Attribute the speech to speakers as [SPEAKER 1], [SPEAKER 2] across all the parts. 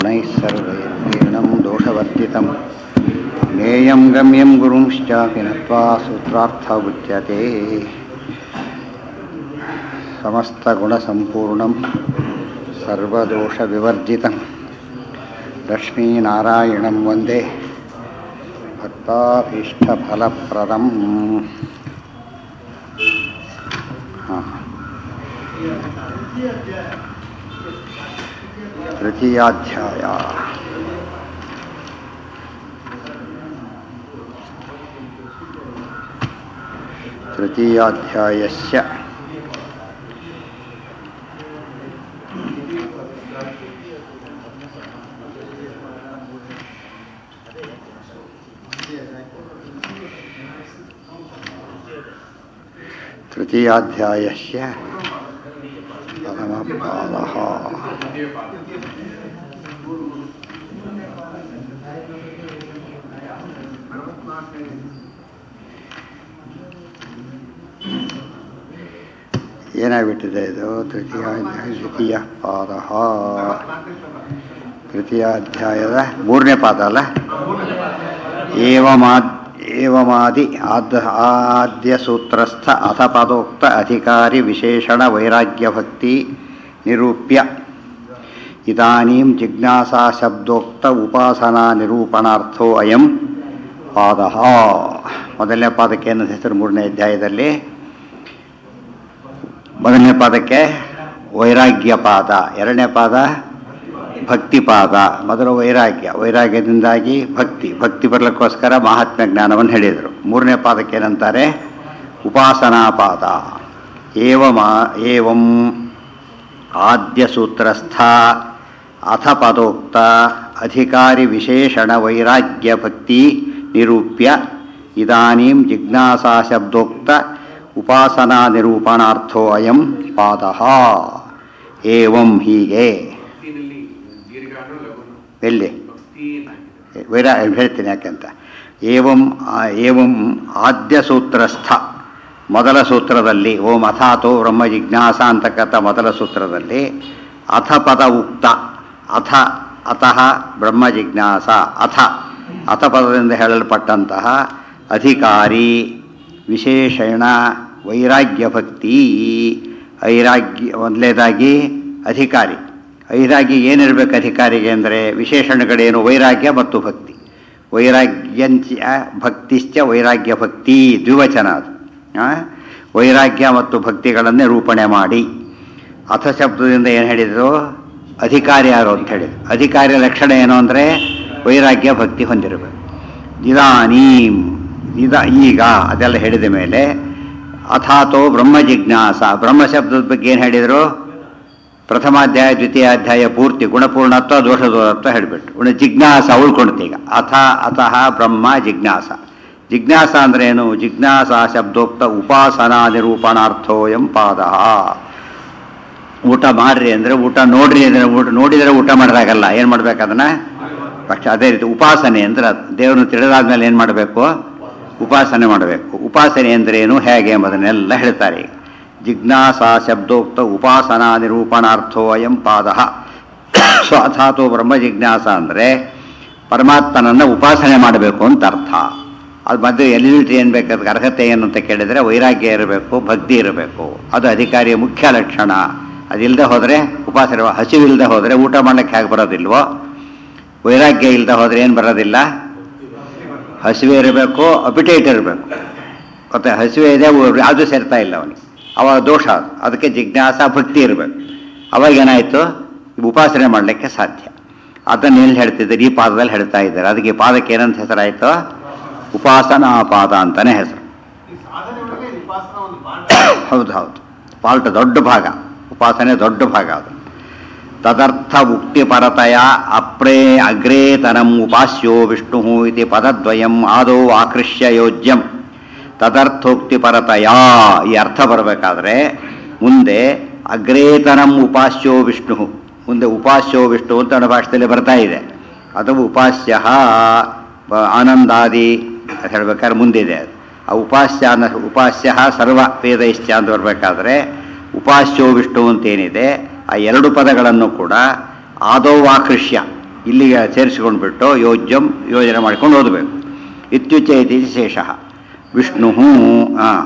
[SPEAKER 1] गुणैः सर्वैर्वीर्णं दोषवर्जितं ज्ञेयं गम्यं गुरुंश्चापि नत्वा सूत्रार्थबुध्यते समस्तगुणसम्पूर्णं सर्वदोषविवर्जितं लक्ष्मीनारायणं वन्दे भक्ताभीष्टफलप्रदम् हा तृतीयाध्याय तृतीयाध्यायस्य तृतीयाध्यायस्य प्रथमपादः ಏನಾಗ್ಬಿಟ್ಟಿದೆ ಇದು ತೃತೀಯ ದ್ವಿತೀಯ ಪಾದ ತೃತೀಯಾಧ್ಯಾಯದ ಮೂರನೇ ಪಾದ ಅಲ್ಲ ಏವಮಾದ್ ಏವಮಾದಿ ಆದ್ ಆದ್ಯ ಸೂತ್ರಸ್ಥ ಅಥ ಪದೋಕ್ತ ಅಧಿಕಾರಿ ವಿಶೇಷಣ ವೈರಾಗ್ಯ ಭಕ್ತಿ ನಿರೂಪ್ಯ ಇದಾನೀಂ ಜಿಜ್ಞಾಸಾ ಶಬ್ದೋಕ್ತ ಉಪಾಸನಾ ನಿರೂಪಣಾರ್ಥೋ ಅಯಂ ಪಾದ ಮೊದಲನೇ ಪಾದಕ್ಕೆ ಏನು ಹೆಸರು ಮೂರನೇ ಅಧ್ಯಾಯದಲ್ಲಿ ಮೊದಲನೇ ಪಾದಕ್ಕೆ ವೈರಾಗ್ಯ ಪಾದ ಎರಡನೇ ಪಾದ ಭಕ್ತಿ ಪಾದ ಮೊದಲು ವೈರಾಗ್ಯ ವೈರಾಗ್ಯದಿಂದಾಗಿ ಭಕ್ತಿ ಭಕ್ತಿ ಬರಲಿಕ್ಕೋಸ್ಕರ ಮಹಾತ್ಮ ಜ್ಞಾನವನ್ನು ಹೇಳಿದರು ಮೂರನೇ ಪಾದಕ್ಕೆ ಏನಂತಾರೆ ಉಪಾಸನಾ ಪಾದ ಏವಮ ಏವಂ ಆದ್ಯ ಸೂತ್ರಸ್ಥ ಅಥ ಪದೋಕ್ತ ಅಧಿಕಾರಿ ವಿಶೇಷಣ ವೈರಾಗ್ಯ ಭಕ್ತಿ ನಿರೂಪ್ಯ ಇದಾನೀಂ ಜಿಜ್ಞಾಸಾ ಶಬ್ದೋಕ್ತ ಉಪಾಸನಾ ನಿರೂಪಣಾರ್ಥೋ ಅಯಂ ಪಾದ ಏವಂ ಹೀಗೆ ಎಲ್ಲಿ ವೈರಾ ಹೇಳ್ತೀನಿ ಯಾಕೆಂತ ಏವಂ ಏವಂ ಆದ್ಯ ಸೂತ್ರಸ್ಥ ಮೊದಲ ಸೂತ್ರದಲ್ಲಿ ಓಂ ಅಥಾತೋ ಬ್ರಹ್ಮ ಜಿಜ್ಞಾಸ ಅಂತಕ್ಕಂಥ ಮೊದಲ ಸೂತ್ರದಲ್ಲಿ ಅಥ ಪದ ಉಕ್ತ ಅಥ ಅತಃ ಬ್ರಹ್ಮ ಜಿಜ್ಞಾಸ ಅಥ ಅಥ ಪದದಿಂದ ಹೇಳಲ್ಪಟ್ಟಂತಹ ಅಧಿಕಾರಿ ವಿಶೇಷಣ ವೈರಾಗ್ಯ ಭಕ್ತಿ ವೈರಾಗ್ಯ ಮೊದಲೇದಾಗಿ ಅಧಿಕಾರಿ ವೈರಾಗ್ಯ ಏನಿರಬೇಕು ಅಧಿಕಾರಿಗೆ ಅಂದರೆ ವಿಶೇಷಣಗಳೇನು ವೈರಾಗ್ಯ ಮತ್ತು ಭಕ್ತಿ ವೈರಾಗ್ಯಂಚ ಭಕ್ತಿಶ್ಚ ವೈರಾಗ್ಯ ಭಕ್ತಿ ದ್ವಿವಚನ ಅದು ವೈರಾಗ್ಯ ಮತ್ತು ಭಕ್ತಿಗಳನ್ನೇ ರೂಪಣೆ ಮಾಡಿ ಅಥ ಶಬ್ದದಿಂದ ಏನು ಹೇಳಿದರು ಅಧಿಕಾರಿ ಯಾರು ಅಂತ ಹೇಳಿದ್ರು ಅಧಿಕಾರಿಯ ಲಕ್ಷಣ ಏನು ಅಂದರೆ ವೈರಾಗ್ಯ ಭಕ್ತಿ ಹೊಂದಿರಬೇಕು ಇದಾನೀಂ ಇದ ಈಗ ಅದೆಲ್ಲ ಹೇಳಿದ ಮೇಲೆ ಅಥಾತೋ ಬ್ರಹ್ಮ ಜಿಜ್ಞಾಸ ಬ್ರಹ್ಮ ಶಬ್ದದ ಬಗ್ಗೆ ಏನು ಹೇಳಿದರು ಪ್ರಥಮಾಧ್ಯಾಯ ದ್ವಿತೀಯಾಧ್ಯಾಯ ಪೂರ್ತಿ ಗುಣಪೂರ್ಣತ್ವ ದೋಷದೋರತ್ವ ಹೇಳಿಬಿಟ್ಟು ಗುಣ ಜಿಜ್ಞಾಸ ಉಳ್ಕೊಳ್ತೀಗ ಈಗ ಅಥ ಅತಃ ಬ್ರಹ್ಮ ಜಿಜ್ಞಾಸ ಜಿಜ್ಞಾಸ ಅಂದ್ರೆ ಏನು ಜಿಜ್ಞಾಸ ಶಬ್ದೋಕ್ತ ಉಪಾಸನಾ ನಿರೂಪಣಾರ್ಥೋಯಂ ಪಾದ ಊಟ ಮಾಡ್ರಿ ಅಂದರೆ ಊಟ ನೋಡ್ರಿ ಅಂದರೆ ಊಟ ನೋಡಿದರೆ ಊಟ ಮಾಡಿದಾಗಲ್ಲ ಏನು ಮಾಡ್ಬೇಕು ಅದನ್ನ ಪಕ್ಷ ಅದೇ ರೀತಿ ಉಪಾಸನೆ ಅಂದ್ರೆ ದೇವರನ್ನು ತಿಳಿದಾದ್ಮೇಲೆ ಏನು ಮಾಡಬೇಕು ಉಪಾಸನೆ ಮಾಡಬೇಕು ಉಪಾಸನೆ ಅಂದ್ರೆ ಏನು ಹೇಗೆ ಎಂಬುದನ್ನೆಲ್ಲ ಹೇಳ್ತಾರೆ ಈಗ ಜಿಜ್ಞಾಸಾ ಶಬ್ದೋಕ್ತ ಉಪಾಸನಾ ನಿರೂಪಣಾರ್ಥೋ ಅಯಂ ಪಾದ ಸೊ ಅಥಾತೋ ಬ್ರಹ್ಮ ಜಿಜ್ಞಾಸ ಅಂದರೆ ಪರಮಾತ್ಮನನ್ನು ಉಪಾಸನೆ ಮಾಡಬೇಕು ಅಂತ ಅರ್ಥ ಅದು ಮಧ್ಯೆ ಎಲಿಜಿಬಿಲಿಟಿ ಏನು ಬೇಕಾದ ಅರ್ಹತೆ ಏನು ಅಂತ ಕೇಳಿದರೆ ವೈರಾಗ್ಯ ಇರಬೇಕು ಭಕ್ತಿ ಇರಬೇಕು ಅದು ಅಧಿಕಾರಿಯ ಮುಖ್ಯ ಲಕ್ಷಣ ಅದಿಲ್ಲದೆ ಹೋದರೆ ಉಪಾಸನೆ ಹಸಿವಿಲ್ಲದೆ ಹೋದರೆ ಊಟ ಮಾಡಲಿಕ್ಕೆ ಹೇಗೆ ಬರೋದಿಲ್ವೋ ವೈರಾಗ್ಯ ಇಲ್ಲದೆ ಹೋದರೆ ಏನು ಬರೋದಿಲ್ಲ ಹಸಿವೆ ಇರಬೇಕು ಅಪಿಟೈಟ್ ಇರಬೇಕು ಮತ್ತು ಹಸಿವೆ ಇದೆ ಯಾವುದು ಸೇರ್ತಾ ಇಲ್ಲ ಅವನಿಗೆ ಅವಾಗ ದೋಷ ಅದು ಅದಕ್ಕೆ ಜಿಜ್ಞಾಸ ಭಕ್ತಿ ಇರಬೇಕು ಅವಾಗ ಏನಾಯಿತು ಉಪಾಸನೆ ಮಾಡಲಿಕ್ಕೆ ಸಾಧ್ಯ ಅದನ್ನು ಎಲ್ಲಿ ಹೇಳ್ತಿದ್ದಾರೆ ಈ ಪಾದದಲ್ಲಿ ಹೇಳ್ತಾ ಇದ್ದಾರೆ ಅದಕ್ಕೆ ಈ ಪಾದಕ್ಕೆ ಏನಂತ ಹೆಸರಾಯಿತು ಉಪಾಸನಾ ಪಾದ ಅಂತಾನೆ ಹೆಸರು ಹೌದು ಹೌದು ಪಾಲ್ಟ ದೊಡ್ಡ ಭಾಗ ಉಪಾಸನೆ ದೊಡ್ಡ ಭಾಗ ಅದು ತದರ್ಥ ಉಕ್ತಿಪರತೆಯ ಅಪ್ರೇ ಅಗ್ರೇತನಂ ಉಪಾಸ್ಯೋ ವಿಷ್ಣು ಇತಿ ಪದದ್ವಯಂ ಆದೌ ಆಕೃಷ್ಯ ಯೋಜ್ಯಂ ತದರ್ಥೋಕ್ತಿಪರತೆಯ ಈ ಅರ್ಥ ಬರಬೇಕಾದ್ರೆ ಮುಂದೆ ಅಗ್ರೇತನಂ ಉಪಾಸ್ಯೋ ವಿಷ್ಣು ಮುಂದೆ ಉಪಾಸ್ಯೋ ವಿಷ್ಣು ಅಂತ ನನ್ನ ಭಾಷೆಯಲ್ಲಿ ಬರ್ತಾ ಇದೆ ಅದು ಉಪಾಸ್ಯ ಆನಂದಾದಿ ಹೇಳ್ಬೇಕಾದ್ರೆ ಮುಂದಿದೆ ಆ ಉಪಾಸ್ಯ ಅನ್ನ ಉಪಾಸ್ಯ ಸರ್ವ ವೇದೈಶ್ಚ ಅಂತ ಬರಬೇಕಾದ್ರೆ ಉಪಾಸ್ಯೋ ವಿಷ್ಣು ಅಂತೇನಿದೆ ಆ ಎರಡು ಪದಗಳನ್ನು ಕೂಡ ಆದೌ ಆಕೃಷ್ಯ ಇಲ್ಲಿಗೆ ಸೇರಿಸಿಕೊಂಡ್ಬಿಟ್ಟು ಯೋಜ್ಯಂ ಯೋಜನೆ ಮಾಡ್ಕೊಂಡು ಓದಬೇಕು ಇತ್ಯುಚ್ಚ ಇತಿ ಶೇಷ ವಿಷ್ಣು ಹಾಂ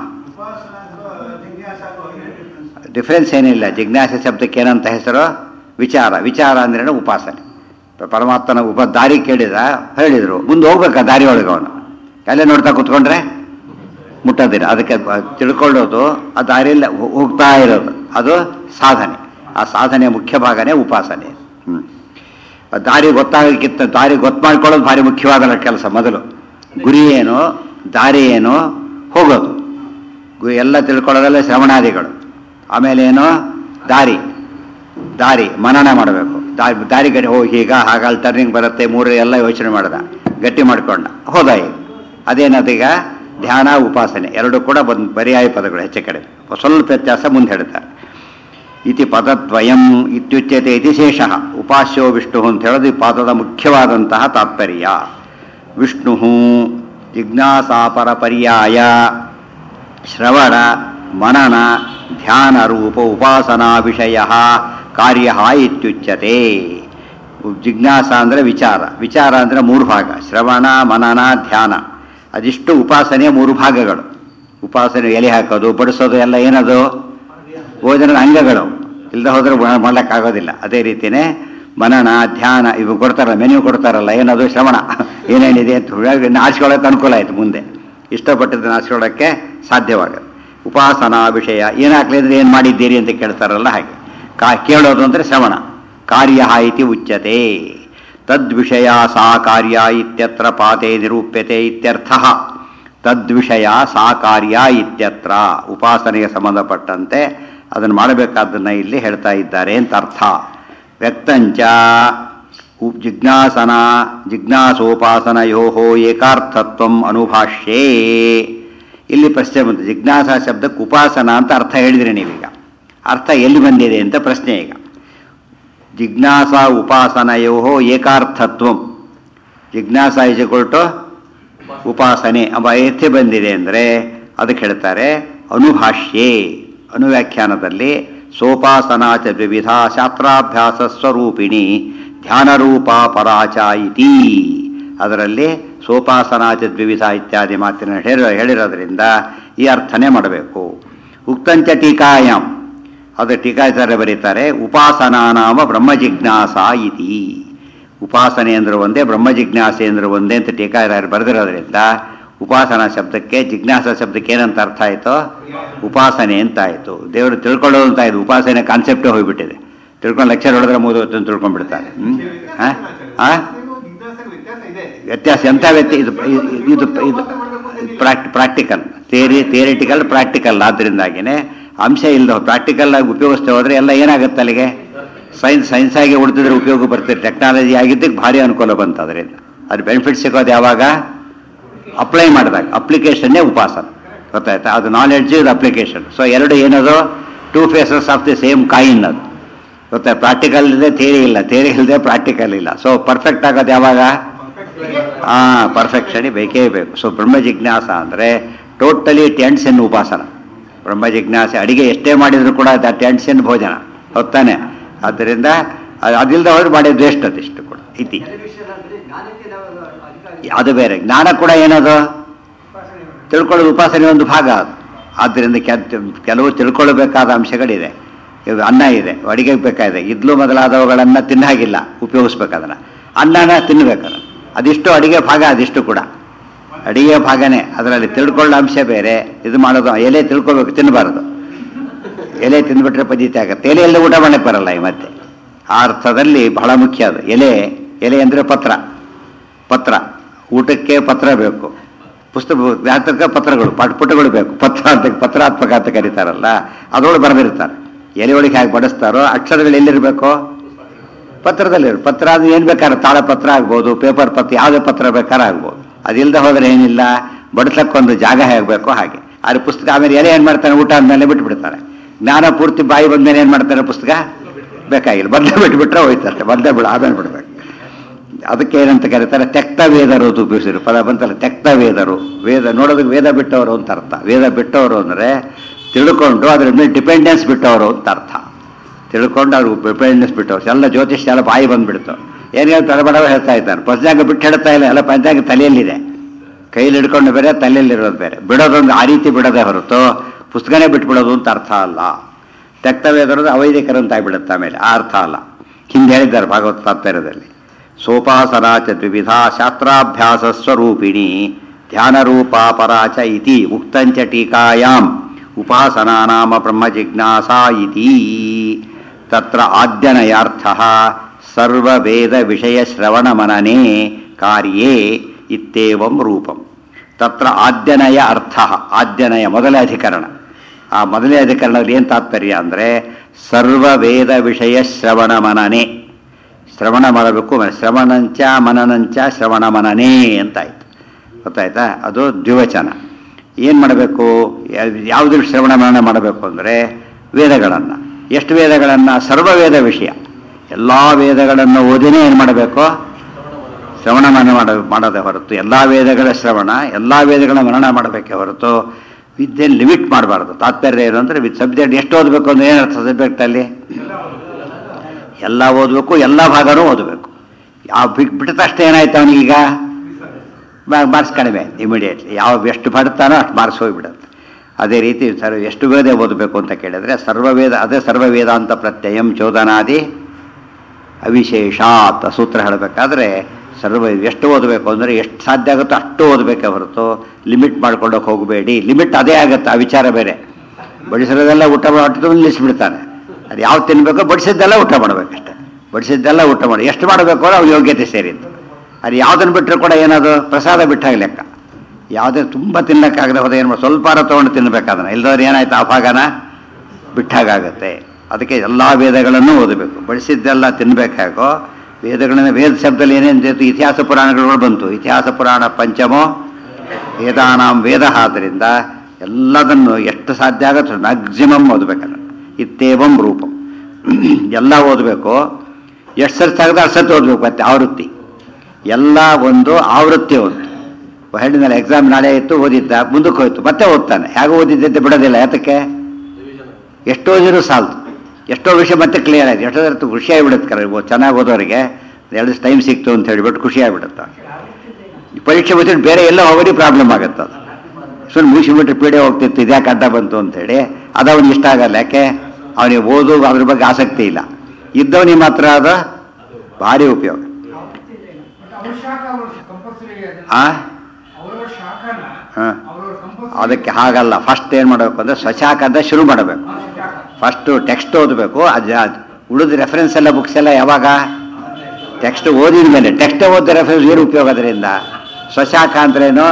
[SPEAKER 1] ಡಿಫ್ರೆನ್ಸ್ ಏನಿಲ್ಲ ಜಿಜ್ಞಾಸ ಶಬ್ದಕ್ಕೆ ಏನಂತ ಹೆಸರು ವಿಚಾರ ವಿಚಾರ ಅಂದ್ರೇನು ಉಪಾಸನೆ ಪ- ಪರಮಾತ್ಮನ ಉಪ ದಾರಿ ಕೇಳಿದ ಹೇಳಿದರು ಮುಂದೆ ಹೋಗ್ಬೇಕಾ ದಾರಿ ಒಳಗೆ ಅವನು ಅಲ್ಲೇ ನೋಡ್ತಾ ಕೂತ್ಕೊಂಡ್ರೆ ಮುಟ್ಟೋದಿಲ್ಲ ಅದಕ್ಕೆ ಬ- ತಿಳ್ಕೊಳ್ಳೋದು ಆ ದಾರಿಯಲ್ಲಿ ಹೋ- ಹೋಗ್ತಾ ಇರೋದು ಅದು ಸಾಧನೆ ಆ ಸಾಧನೆಯ ಮುಖ್ಯ ಭಾಗನೇ ಉಪಾಸನೆ ಹ್ಮ್. ಆ ದಾರಿ ಗೊತ್ತಾಗಕ್ಕಿಂತ ದಾರಿ ಗೊತ್ತು ಮಾಡ್ಕೊಳ್ಳೋದು ಭಾರಿ ಮುಖ್ಯವಾದ ಕೆಲಸ ಮೊದಲು ಗುರಿ ಏನು ದಾರಿ ಏನು ಹೋಗೋದು ಗು- ಎಲ್ಲ ತಿಳ್ಕೊಳ್ಳೋದೆಲ್ಲ ಶ್ರವಣಾದಿಗಳು ಆಮೇಲೆ ಏನು ದಾರಿ ದಾರಿ ಮನನ ಮಾಡಬೇಕು ದಾರಿ ದಾರಿ ಗಡಿ ಹೋಗಿ ಈಗ ಹಾಗಾಗಿ ಟರ್ನಿಂಗ್ ಬರುತ್ತೆ ಮೂರು ಎಲ್ಲ ಯೋಚನೆ ಮಾಡ್ದ ಗಟ್ಟಿ ಮಾಡ್ಕೊಂಡ ಹೋದ ಈಗ ಅದೇನದೀಗ ಧ್ಯಾನ ಉಪಾಸನೆ ಎರಡು ಕೂಡ ಒಂದು ಪರ್ಯಾಯ ಪದಗಳು ಹೆಚ್ಚು ಕಡೆ ಸ್ವಲ್ಪ ವ್ಯತ್ಯಾಸ ಮುಂದೆ ಹೇಳ್ತಾರೆ ಇತಿ ಪದದ್ವಯಂ ಇತ್ಯುಚ್ಯತೆ ಇತಿ ಶೇಷ ಉಪಾಸ್ಯೋ ವಿಷ್ಣು ಅಂತ ಹೇಳೋದು ಈ ಪಾದದ ಮುಖ್ಯವಾದಂತಹ ತಾತ್ಪರ್ಯ ವಿಷ್ಣು ಜಿಜ್ಞಾಸಾಪರ ಪರ್ಯಾಯ ಶ್ರವಣ ಮನನ ಧ್ಯಾನ ರೂಪ ಉಪಾಸನಾ ವಿಷಯ ಕಾರ್ಯ ಇತ್ಯುಚ್ಯತೆ ಜಿಜ್ಞಾಸ ಅಂದರೆ ವಿಚಾರ ವಿಚಾರ ಅಂದರೆ ಮೂರು ಭಾಗ ಶ್ರವಣ ಮನನ ಧ್ಯಾನ ಅದಿಷ್ಟು ಉಪಾಸನೆಯ ಮೂರು ಭಾಗಗಳು ಉಪಾಸನೆ ಎಲೆ ಹಾಕೋದು ಬಡಿಸೋದು ಎಲ್ಲ ಏನದು ಭೋಜನದ ಅಂಗಗಳು ಇಲ್ಲದೆ ಹೋದ್ರೆ ಮ- ಮಾಡ್ಲಿಕ್ಕಾಗೋದಿಲ್ಲ ಅದೇ ರೀತಿಯೇ ಮನನ ಧ್ಯಾನ ಇವು ಕೊಡ್ತಾರಲ್ಲ ಮೆನ್ಯೂ ಕೊಡ್ತಾರಲ್ಲ ಏನದು ಶ್ರವಣ ಏನೇನಿದೆ ಅಂತ ಹೇಳಿ ಆರಿಸ್ಕೊಳ್ಳೋಕೆ ಅನುಕೂಲ ಆಯ್ತು ಮುಂದೆ ಇಷ್ಟಪಟ್ಟಿದ್ದನ್ನು ಆರಿಸ್ಕೊಳ್ಳೋಕ್ಕೆ ಸಾಧ್ಯವಾಗದು ಉಪಾಸನಾ ವಿಷಯ ಏನಾಗ್ಲಿ ಅಂದ್ರೆ ಏನು ಮಾಡಿದ್ದೀರಿ ಅಂತ ಕೇಳ್ತಾರಲ್ಲ ಹಾಗೆ ಕಾ ಕೇಳೋದು ಅಂದರೆ ಶ್ರವಣ ಕಾರ್ಯ ಇತಿ ಉಚ್ಯತೆ ತದ್ವಿಷಯ ಸಾ ಕಾರ್ಯ ಇತ್ಯತ್ರ ಪಾತೆ ನಿರೂಪ್ಯತೆ ಇತ್ಯರ್ಥ ತದ್ವಿಷಯ ಸಾ ಕಾರ್ಯ ಇತ್ಯತ್ರ ಉಪಾಸನೆಗೆ ಸಂಬಂಧಪಟ್ಟಂತೆ ಅದನ್ನು ಮಾಡಬೇಕಾದ್ದನ್ನು ಇಲ್ಲಿ ಹೇಳ್ತಾ ಇದ್ದಾರೆ ಅಂತ ಅರ್ಥ ವ್ಯಕ್ತಂಚ ಉ- ಜಿಜ್ಞಾಸನ ಜಿಜ್ಞಾಸೋಪಾಸನಯೋ ಏಕಾರ್ಥತ್ವ ಅನುಭಾಷ್ಯೇ ಇಲ್ಲಿ ಪ್ರಶ್ನೆ ಬಂತು ಜಿಜ್ಞಾಸ ಶಬ್ದಕ್ಕೆ ಉಪಾಸನ ಅಂತ ಅರ್ಥ ಹೇಳಿದ್ರಿ ನೀವೀಗ ಅರ್ಥ ಎಲ್ಲಿ ಬಂದಿದೆ ಅಂತ ಪ್ರಶ್ನೆ ಈಗ ಜಿಜ್ಞಾಸ ಉಪಾಸನಯೋ ಏಕಾರ್ಥತ್ವ ಜಿಜ್ಞಾಸ ಇಜುಕೊಳ್ಟು ಉಪಾಸನೆ ಎಂಬ ಎತ್ತಿ ಬಂದಿದೆ ಅಂದರೆ ಅದಕ್ಕೆ ಹೇಳ್ತಾರೆ ಅನುಭಾಷ್ಯೆ ಅನುವ್ಯಾಖ್ಯಾನದಲ್ಲಿ ಸೋಪಾಸನಾ ಚ ದ್ವಿವಿಧ ಶಾಸ್ತ್ರಾಭ್ಯಾಸ ಸ್ವರೂಪಿಣಿ ಧ್ಯಾನರೂಪ ಪರಾಚ ಇತಿ ಅದರಲ್ಲಿ ಸೋಪಾಸನಾ ಚ ದ್ವಿವಿಧ ಇತ್ಯಾದಿ ಮಾತಿನ ಹೇಳಿ ಹೇಳಿರೋದ್ರಿಂದ ಈ ಅರ್ಥನೇ ಮಾಡಬೇಕು ಉಕ್ತಂಚ ಟೀಕಾಯಾಂ ಅದು ಟೀಕಾಚಾರ್ಯ ಬರೀತಾರೆ ಉಪಾಸನಾ ನಾಮ ಬ್ರಹ್ಮ ಜಿಜ್ಞಾಸ ಇತಿ ಉಪಾಸನೆ ಅಂದ್ರೆ ಒಂದೇ ಬ್ರಹ್ಮ ಜಿಜ್ಞಾಸೆ ಅಂದ್ರೆ ಒಂದೇ ಅಂತ ಟೀಕಾಚಾರ್ಯ ಬರೆದಿರೋದ್ರಿಂದ ಉಪಾಸನಾ ಶಬ್ದಕ್ಕೆ ಜಿಜ್ಞಾಸ ಶಬ್ದಕ್ಕೆ ಏನಂತ ಅರ್ಥ ಆಯಿತು ಉಪಾಸನೆ ಅಂತ ಆಯಿತು ದೇವರು ತಿಳ್ಕೊಳ್ಳೋದು ಅಂತ ಆಯ್ತು ಉಪಾಸನೆ ಕಾನ್ಸೆಪ್ಟೇ ಹೋಗ್ಬಿಟ್ಟಿದೆ ತಿಳ್ಕೊಂಡು ಲೆಕ್ಚರ್ ಹೊಡೆದ್ರೆ ಮುಗಿದೋತು ಅಂತ ತಿಳ್ಕೊಂಡ್ಬಿಡ್ತಾರೆ ಹ್ಮ್? ಆ? ಆ? ವ್ಯತ್ಯಾಸ ಎಂಥ ವ್ಯತ್ಯಾಸ ಇದು ಇದು ಇದು ಪ್ರಾಕ್ಟಿ ಪ್ರಾಕ್ಟಿಕಲ್ ಥಿಯರಿ ಥಿಯರಿಟಿಕಲ್ ಪ್ರಾಕ್ಟಿಕಲ್ ಆದ್ದರಿಂದಾಗಿನೇ ಅಂಶ ಇಲ್ಲದ ಪ್ರಾಕ್ಟಿಕಲ್ ಆಗಿ ಉಪಯೋಗಿಸ್ತಾ ಹೋದ್ರೆ ಎಲ್ಲ ಏನಾಗುತ್ತೆ ಅಲ್ಲಿಗೆ ಸೈನ್ಸ್ ಸೈನ್ಸ್ ಆಗಿ ಉಳಿದಿದ್ರೆ ಉಪಯೋಗ ಬರ್ತಿದೆ ಟೆಕ್ನಾಲಜಿ ಆಗಿದ್ದಕ್ಕೆ ಭಾರಿ ಅನುಕೂಲ ಬಂತು ಅದರಿಂದ ಅದು ಬೆನಿಫಿಟ್ ಸಿಗೋದು ಯಾವಾಗ ಅಪ್ಲೈ ಮಾಡಿದಾಗ ಅಪ್ಲಿಕೇಶನ್ನೇ ಉಪಾಸನ ಗೊತ್ತಾಯ್ತಾ ಅದು ನಾಲೆಡ್ಜ್ ಇದು ಅಪ್ಲಿಕೇಶನ್ ಸೊ ಎರಡು ಏನದು two faces of the same coin ಅದು ಗೊತ್ತಾ ಪ್ರಾಕ್ಟಿಕಲ್ ಇಲ್ಲದೆ ಥಿಯರಿ ಇಲ್ಲ ಥಿಯರಿ ಇಲ್ಲದೆ ಪ್ರಾಕ್ಟಿಕಲ್ ಇಲ್ಲ ಸೊ ಪರ್ಫೆಕ್ಟ್ ಆಗೋದು ಯಾವಾಗ ಆ ಪರ್ಫೆಕ್ಷನ್ ಬೇಕೇ ಬೇಕು ಸೊ ಬ್ರಹ್ಮ ಜಿಜ್ಞಾಸ ಅಂದರೆ ಟೋಟಲಿ ಟೆಂಟ್ಸ್ ಉಪಾಸನ ಬ್ರಹ್ಮ ಜಿಜ್ಞಾಸೆ ಅಡಿಗೆ ಎಷ್ಟೇ ಮಾಡಿದ್ರು ಕೂಡ ಟೆಂಟ್ಸ್ ಎನ್ ಭೋಜನ ಹೊತ್ತಾನೆ ಆದ್ದರಿಂದ ಅದು ಅದಿಲ್ಲದೆ ಹೋದ್ರೆ ಮಾಡಿದ್ದು ವೇಸ್ಟ್ ಅದಿಷ್ಟು ಕೂಡ ಇತಿ ಅದು ಬೇರೆ ಜ್ಞಾನ ಕೂಡ ಏನದು ತಿಳ್ಕೊಳ್ಳೋದು ಉಪಾಸನೆ ಒಂದು ಭಾಗ ಅದು ಆದ್ದರಿಂದ ಕೆಲ್- ಕೆಲವು ತಿಳ್ಕೊಳ್ಳಬೇಕಾದ ಅಂಶಗಳಿದೆ ಇವಾಗ ಅನ್ನ ಇದೆ ಅಡಿಗೆಗೆ ಬೇಕಾಗಿದೆ ಇದ್ಲು ಮೊದಲಾದವುಗಳನ್ನು ತಿನ್ನಾಗಿಲ್ಲ ಉಪಯೋಗಿಸ್ಬೇಕು ಅದನ್ನು ಅನ್ನನ ತಿನ್ನಬೇಕಲ್ಲ ಅದಿಷ್ಟು ಅಡಿಗೆ ಭಾಗ ಅದಿಷ್ಟು ಕೂಡ ಅಡಿಗೆ ಭಾಗನೇ ಅದರಲ್ಲಿ ತಿಳ್ಕೊಳ್ಳೋ ಅಂಶ ಬೇರೆ ಇದು ಮಾಡೋದು ಎಲೆ ತಿಳ್ಕೊಬೇಕು ತಿನ್ನಬಾರದು ಎಲೆ ತಿಂದ್ಬಿಟ್ರೆ ಪದ್ಧತಿ ಆಗುತ್ತೆ ಎಲೆಯಲ್ಲಿ ಊಟ ಮಾಡಕ್ಕೆ ಬರಲ್ಲ ಈ ಮತ್ತೆ ಆ ಅರ್ಥದಲ್ಲಿ ಬಹಳ ಮುಖ್ಯ ಅದು ಎಲೆ ಎಲೆ ಅಂದರೆ ಪತ್ರ ಪತ್ರ ಊಟಕ್ಕೆ ಪತ್ರ ಬೇಕು ಪುಸ್ತಕ ವ್ಯಾತಕ ಪತ್ರಗಳು ಪಾಠಪುಟಗಳು ಬೇಕು ಪತ್ರ ಅಂತ ಪತ್ರಾತ್ಮಕ ಅಂತ ಕರೀತಾರಲ್ಲ ಅದರೊಳಗೆ ಬರೆದಿರ್ತಾರೆ ಎಲೆ ಒಳಗೆ ಹೇಗೆ ಬಡಿಸ್ತಾರೋ ಅಕ್ಷರಗಳು ಎಲ್ಲಿರಬೇಕು ಪತ್ರದಲ್ಲಿ ಪತ್ರ ಅದು ಏನು ಬೇಕಾದ್ರೆ ತಾಳಪತ್ರ ಆಗ್ಬೋದು ಪೇಪರ್ ಪತ್ರ ಯಾವುದೇ ಪತ್ರ ಬೇಕಾದ್ರೆ ಆಗ್ಬೋದು ಅದಿಲ್ಲದೆ ಹೋದ್ರೆ ಏನಿಲ್ಲ ಬಡಿಸ್ಲಕ್ಕೊಂದು ಜಾಗ ಹೇಗಬೇಕು ಹಾಗೆ ಆದ್ರೆ ಪುಸ್ತಕ ಆಮೇಲೆ ಎಲೆ ಏನು ಮಾಡ್ತಾನೆ ಊಟ ಆದ್ಮೇಲೆ ಬಿಟ್ಬಿಡ್ತಾರೆ ಜ್ಞಾನ ಪೂರ್ತಿ ಬಾಯಿ ಬಂದ್ಮೇಲೆ ಏನು ಮಾಡ್ತಾರೆ ಪುಸ್ತಕ ಬೇಕಾಗಿಲ್ಲ ಬದಲೇ ಬಿಟ್ಬಿಟ್ರೆ ಹೋಯ್ತಾರೆ ಬದಲೇ ಬಿಡ ಆಮೇಲೆ ಬಿಡ್ಬೇಕು ಅದಕ್ಕೆ ಏನಂತ ಕರೀತಾರೆ ತೆಕ್ತ ವೇದರು ಅಂತ ಉಪಯೋಗಿಸಿದ್ರು ಪದ ಬಂತಲ್ಲ ತೆಕ್ತ ವೇದರು ವೇದ ನೋಡೋದಕ್ಕೆ ವೇದ ಬಿಟ್ಟವರು ಅಂತ ಅರ್ಥ ವೇದ ಬಿಟ್ಟವರು ಅಂದರೆ ತಿಳ್ಕೊಂಡು ಅದ್ರ ಮೇಲೆ ಡಿಪೆಂಡೆನ್ಸ್ ಬಿಟ್ಟವರು ಅಂತ ಅರ್ಥ ತಿಳ್ಕೊಂಡು ಅವ್ರು ಡಿಪೆಂಡೆನ್ಸ್ ಬಿಟ್ಟವ್ರು ಎಲ್ಲ ಜ್ಯೋತಿಷ್ಯ ಎಲ್ಲ ಬಾಯಿ ಬಂದ್ಬಿಡ್ತು ಏನು ಹೇಳ್ತಾರೆ ಬಡ ಹೇಳ್ತಾ ಇದ್ದಾನೆ ಪಂಚಾಂಗ ಬಿಟ್ಟು ಹೇಳ್ತಾ ಇಲ್ಲ ಎಲ್ಲ ಪಂಚಾಂಗ ತಲೆಯಲ್ಲಿದೆ ಕೈಲಿ ಹಿಡ್ಕೊಂಡು ಬೇರೆ ತಲೆಯಲ್ಲಿರೋದು ಬೇರೆ ಬಿಡೋದೊಂದು ಆ ರೀತಿ ಬಿಡೋದೇ ಹೊರತು ಪುಸ್ತಕನೇ ಬಿಟ್ಬಿಡೋದು ಅಂತ ಅರ್ಥ ಅಲ್ಲ ತೆಕ್ತವೇದರದು ಅವೈದಿಕರು ಅಂತ ಆಗ್ಬಿಡುತ್ತೆ ಆಮೇಲೆ ಆ ಅರ್ಥ ಅಲ್ಲ ಹಿಂದೆ ಹೇಳಿದ್ದಾರೆ ಭಾಗವತ ತಾತ್ಪರ್ಯದಲ್ಲಿ ಸೋಪಾಸನಾ ಚ ದ್ವಿವಿಧ ಶಾಸ್ತ್ರಾಭ್ಯಾಸ ಸ್ವರೂಪಿಣಿ ಧ್ಯಾನರೂಪಾ ಪರಾಚ ಇತಿ ಉಕ್ತಂಚ ಟೀಕಾಯಾಮ್ ಉಪಾಸನಾ ನಾಮ ಬ್ರಹ್ಮ ಜಿಜ್ಞಾಸಾ ಇತಿ ತತ್ರ ಆದ್ಯನಯಾರ್ಥ ಸರ್ವವೇದ ವಿಷಯ ಶ್ರವಣ ಮನನೆ ಕಾರ್ಯೇ ಇತ್ತೇವಂ ರೂಪಂ ತತ್ರ ಆದ್ಯನಯ ಅರ್ಥ ಆದ್ಯನಯ ಮೊದಲೇ ಅಧಿಕರಣ ಆ ಮೊದಲನೇ ಅಧಿಕರಣದಲ್ಲಿ ಏನು ತಾತ್ಪರ್ಯ ಅಂದರೆ ಸರ್ವವೇದ ವಿಷಯ ಶ್ರವಣ ಮನನೆ ಶ್ರವಣ ಮಾಡಬೇಕು ಶ್ರವಣಂಚ ಮನನಂಚ ಶ್ರವಣ ಮನನೇ ಅಂತಾಯ್ತು ಗೊತ್ತಾಯ್ತಾ ಅದು ದ್ವಿವಚನ ಏನು ಮಾಡಬೇಕು ಯಾವುದು ಶ್ರವಣ ಮನನ ಮಾಡಬೇಕು ಅಂದರೆ ವೇದಗಳನ್ನು ಎಷ್ಟು ವೇದಗಳನ್ನು ಸರ್ವವೇದ ವಿಷಯ ಎಲ್ಲ ವೇದಗಳನ್ನು ಓದಿನೇ ಏನು ಮಾಡಬೇಕು ಶ್ರವಣ ಮನನ ಮಾಡ ಮಾಡೋದೇ ಹೊರತು ಎಲ್ಲ ವೇದಗಳ ಶ್ರವಣ ಎಲ್ಲ ವೇದಗಳ ಮನನ ಮಾಡಬೇಕೇ ಹೊರತು ವಿದ್ಯೆ ಲಿಮಿಟ್ ಮಾಡಬಾರ್ದು ತಾತ್ಪರ್ಯ ಏನು ಅಂದರೆ ವಿತ್ ಸಬ್ಜೆಕ್ಟ್ ಎಷ್ಟು ಓದಬೇಕು ಅಂದ್ರೆ ಏನರ್ಥ ಸಬ್ಜೆಕ್ಟಲ್ಲಿ ಎಲ್ಲ ಓದಬೇಕು ಎಲ್ಲ ಭಾಗನೂ ಓದಬೇಕು ಯಾವ ಬಿಟ್ ಬಿಟ್ಟ ತಕ್ಷಣ ಏನಾಯ್ತು ಅವನಿಗೀಗ ಮಾರ್ಕ್ಸ್ ಕಡಿಮೆ ಇಮಿಡಿಯೇಟ್ಲಿ ಯಾವ ಎಷ್ಟು ಪಡ್ತಾನೋ ಅಷ್ಟು ಮಾರ್ಕ್ಸ್ ಹೋಗಿಬಿಡುತ್ತೆ ಅದೇ ರೀತಿ ಸರ್ ಎಷ್ಟು ವೇದ ಓದಬೇಕು ಅಂತ ಕೇಳಿದರೆ ಸರ್ವವೇದ ಅದೇ ಸರ್ವವೇದಾಂತ ಪ್ರತ್ಯಯಂ ಚೋದನಾದಿ ಅವಿಶೇಷಾತ್ ಸೂತ್ರ ಹೇಳಬೇಕಾದ್ರೆ ಸರ್ವ ಎಷ್ಟು ಓದಬೇಕು ಅಂದರೆ ಎಷ್ಟು ಸಾಧ್ಯ ಆಗುತ್ತೋ ಅಷ್ಟು ಓದಬೇಕೇ ಹೊರತು ಲಿಮಿಟ್ ಮಾಡ್ಕೊಂಡೋಗಿ ಹೋಗಬೇಡಿ ಲಿಮಿಟ್ ಅದೇ ಆಗುತ್ತೆ ಆ ವಿಚಾರ ಬೇರೆ ಬಡಿಸಿರೋದೆಲ್ಲ ಊಟ ಮಾಡಿ ನಿಲ್ಲಿಸ್ಬಿಡ್ತಾನೆ ಅದು ಯಾವ ತಿನ್ನಬೇಕೋ ಬಡಿಸಿದ್ದೆಲ್ಲ ಊಟ ಮಾಡಬೇಕಷ್ಟೆ ಬಡಿಸಿದ್ದೆಲ್ಲ ಊಟ ಮಾಡಿ ಎಷ್ಟು ಮಾಡಬೇಕು ಅಂದ್ರೆ ಅವ್ರ ಯೋಗ್ಯತೆ ಸೇರಿದ್ದು ಅದು ಯಾವುದನ್ನು ಬಿಟ್ಟರು ಕೂಡ ಏನದು ಪ್ರಸಾದ ಬಿಟ್ಟಾಗ ಲೆಕ್ಕ ಯಾವುದೇ ತುಂಬ ತಿನ್ನಕ್ಕಾಗದೆ ಹೋದ ಏನು ಸ್ವಲ್ಪ ತೊಗೊಂಡು ತಿನ್ನಬೇಕಾದನ ಇಲ್ದವ್ರು ಏನಾಯ್ತು ಆ ಭಾಗನ ಬಿಟ್ಟಾಗತ್ತೆ ಅದಕ್ಕೆ ಎಲ್ಲ ವೇದಗಳನ್ನು ಓದಬೇಕು ಬಡಿಸಿದ್ದೆಲ್ಲ ತಿನ್ನಬೇಕಾಗೋ ವೇದಗಳನ್ನ ವೇದ ಶಬ್ದದಲ್ಲಿ ಏನೇನು ಜೊತೆ ಇತಿಹಾಸ ಪುರಾಣಗಳು ಬಂತು ಇತಿಹಾಸ ಪುರಾಣ ಪಂಚಮೋ ವೇದಾನಾಂ ವೇದ ಆದ್ದರಿಂದ ಎಲ್ಲದನ್ನು ಎಷ್ಟು ಸಾಧ್ಯ ಆಗುತ್ತೆ ಮ್ಯಾಕ್ಸಿಮಮ್ ಓದಬೇಕಲ್ಲ ಇತ್ತೇವಂ ರೂಪಂ ಎಲ್ಲ ಓದಬೇಕು ಎಷ್ಟು ಸರ್ತಿ ಆಗುತ್ತೆ ಅಷ್ಟು ಸರ್ತಿ ಓದಬೇಕು ಮತ್ತೆ ಆವೃತ್ತಿ ಎಲ್ಲ ಒಂದು ಆವೃತ್ತಿ ಒಂದು ಹೇಳಿದ್ಮೇಲೆ ಎಕ್ಸಾಮ್ ನಾಳೆ ಇತ್ತು ಓದಿದ್ದ ಮುಂದಕ್ಕೆ ಹೋಯ್ತು ಮತ್ತೆ ಓದ್ತಾನೆ ಹೇಗೆ ಓದಿದ್ದಂತೆ ಬಿಡೋದಿಲ್ಲ ಯಾತಕ್ಕೆ ಎಷ್ಟೋ ಓದಿದ್ರು ಸಾಲ್ತು ಎಷ್ಟೋ ವಿಷಯ ಮತ್ತೆ ಕ್ಲಿಯರ್ ಆಯ್ತು ಎಷ್ಟೋ ಹೊತ್ತು ಖುಷಿ ಆಗಿಬಿಡುತ್ತೆ ಕರೆ ಚೆನ್ನಾಗಿ ಓದೋರಿಗೆ ಎರಡು ಟೈಮ್ ಸಿಕ್ತು ಅಂತ ಹೇಳಿಬಿಟ್ಟು ಖುಷಿ ಆಗಿಬಿಡುತ್ತೆ ಈ ಪರೀಕ್ಷೆ ಮುಗಿಸಿಟ್ಟು ಬೇರೆ ಎಲ್ಲ ಹೋಗೋದಿ ಪ್ರಾಬ್ಲಮ್ ಆಗುತ್ತೆ ಅದು ಸುಮ್ಮನೆ ಮುಗಿಸಿಬಿಟ್ರೆ ಪೀಡೆ ಹೋಗ್ತಿತ್ತು ಇದ್ಯಾಕೆ ಅಡ್ಡ ಬಂತು ಅಂತೇಳಿ ಅದು ಅವ್ನಿಗೆ ಇಷ್ಟ ಆಗಲ್ಲ ಯಾಕೆ ಅವನಿಗೆ ಓದು ಅದ್ರ ಬಗ್ಗೆ ಆಸಕ್ತಿ ಇಲ್ಲ ಇದ್ದವನಿಗೆ ಮಾತ್ರ ಅದು ಭಾರಿ ಉಪಯೋಗ
[SPEAKER 2] ಅವ್ರ ಶಾಖ ಅವರು ಕಂಪಲ್ಸರಿ
[SPEAKER 1] ಆ
[SPEAKER 2] ಅವರವರ ಶಾಖನ
[SPEAKER 1] ಹಾ.
[SPEAKER 2] ಅವರವರ ಕಂಪಲ್ಸರಿ
[SPEAKER 1] ಅದಕ್ಕೆ ಹಾಗಲ್ಲ ಫಸ್ಟ್ ಏನು ಮಾಡಬೇಕು ಅಂದರೆ ಸ್ವಶಾಖ ಅಂತ ಶುರು ಮಾಡಬೇಕು ಫಸ್ಟು ಟೆಕ್ಸ್ಟ್ ಓದಬೇಕು ಅದು ಉಳಿದ ರೆಫರೆನ್ಸ್ ಎಲ್ಲ ಬುಕ್ಸ್ ಎಲ್ಲ ಯಾವಾಗ ಟೆಕ್ಸ್ಟ್ ಓದಿದ ಮೇಲೆ ಟೆಕ್ಸ್ಟ್ ಓದಿದ ರೆಫರೆನ್ಸ್ ಏನು ಉಪಯೋಗ ಅದರಿಂದ ಸ್ವಶಾಖ ಅಂದ್ರೇನು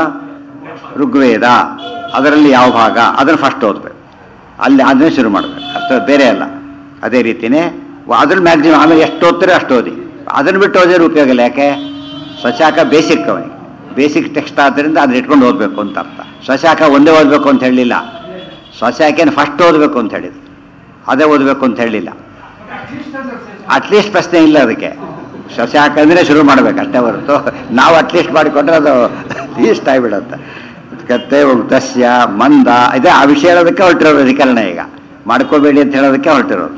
[SPEAKER 1] ಋಗ್ವೇದ ಅದರಲ್ಲಿ ಯಾವ ಭಾಗ ಅದನ್ನು ಫಸ್ಟ್ ಓದಬೇಕು ಅಲ್ಲಿ ಅದನ್ನೇ ಶುರು ಮಾಡಬೇಕು ಅಷ್ಟು ಬೇರೆ ಅಲ್ಲ ಅದೇ ರೀತಿಯೇ ಅದ್ರಲ್ಲಿ ಮ್ಯಾಕ್ಸಿಮಮ್ ಆಮೇಲೆ ಎಷ್ಟು ಓದ್ತೀರೋ ಅಷ್ಟು ಓದಿ ಅದನ್ನು ಬಿಟ್ಟು ಓದಿದ್ರೆ ಉಪಯೋಗ ಇಲ್ಲ ಯಾಕೆ ಸ್ವಶಾಖ ಬೇಸಿಕ್ ಅವನಿಗೆ ಬೇಸಿಕ್ ಟೆಕ್ಸ್ಟ್ ಆದ್ದರಿಂದ ಅದನ್ನ ಇಟ್ಕೊಂಡು ಓದಬೇಕು ಅಂತ ಅರ್ಥ ಸ್ವಶಾಖ ಒಂದೇ ಓದಬೇಕು ಅಂತ ಹೇಳಲಿಲ್ಲ ಸ್ವಶಾಖೆನ ಫಸ್ಟ್ ಓದಬೇಕು ಅಂತ ಹೇಳಿದ್ರು ಅದೇ ಓದಬೇಕು ಅಂತ ಹೇಳಲಿಲ್ಲ ಅಟ್ಲೀಸ್ಟ್ ಪ್ರಶ್ನೆ ಇಲ್ಲ ಅದಕ್ಕೆ ಸ್ವಶಾಖ ಅಂದರೆ ಶುರು ಮಾಡ್ಬೇಕು ಅಷ್ಟೇ ಹೊರತು ನಾವು ಅಟ್ಲೀಸ್ಟ್ ಮಾಡಿಕೊಂಡ್ರೆ ಅದು ಲೀಸ್ಟ್ ಆಗಿಬಿಡುತ್ತೆ ಕತ್ತೆ ತಸ್ಯ ಮಂದ ಇದೇ ಆ ವಿಷಯ ಹೇಳೋದಕ್ಕೆ ಹೊರಟಿರೋದು ಅಧಿಕರಣ ಈಗ ಮಾಡ್ಕೋಬೇಡಿ ಅಂತ ಹೇಳೋದಕ್ಕೆ ಹೊರಟಿರೋದು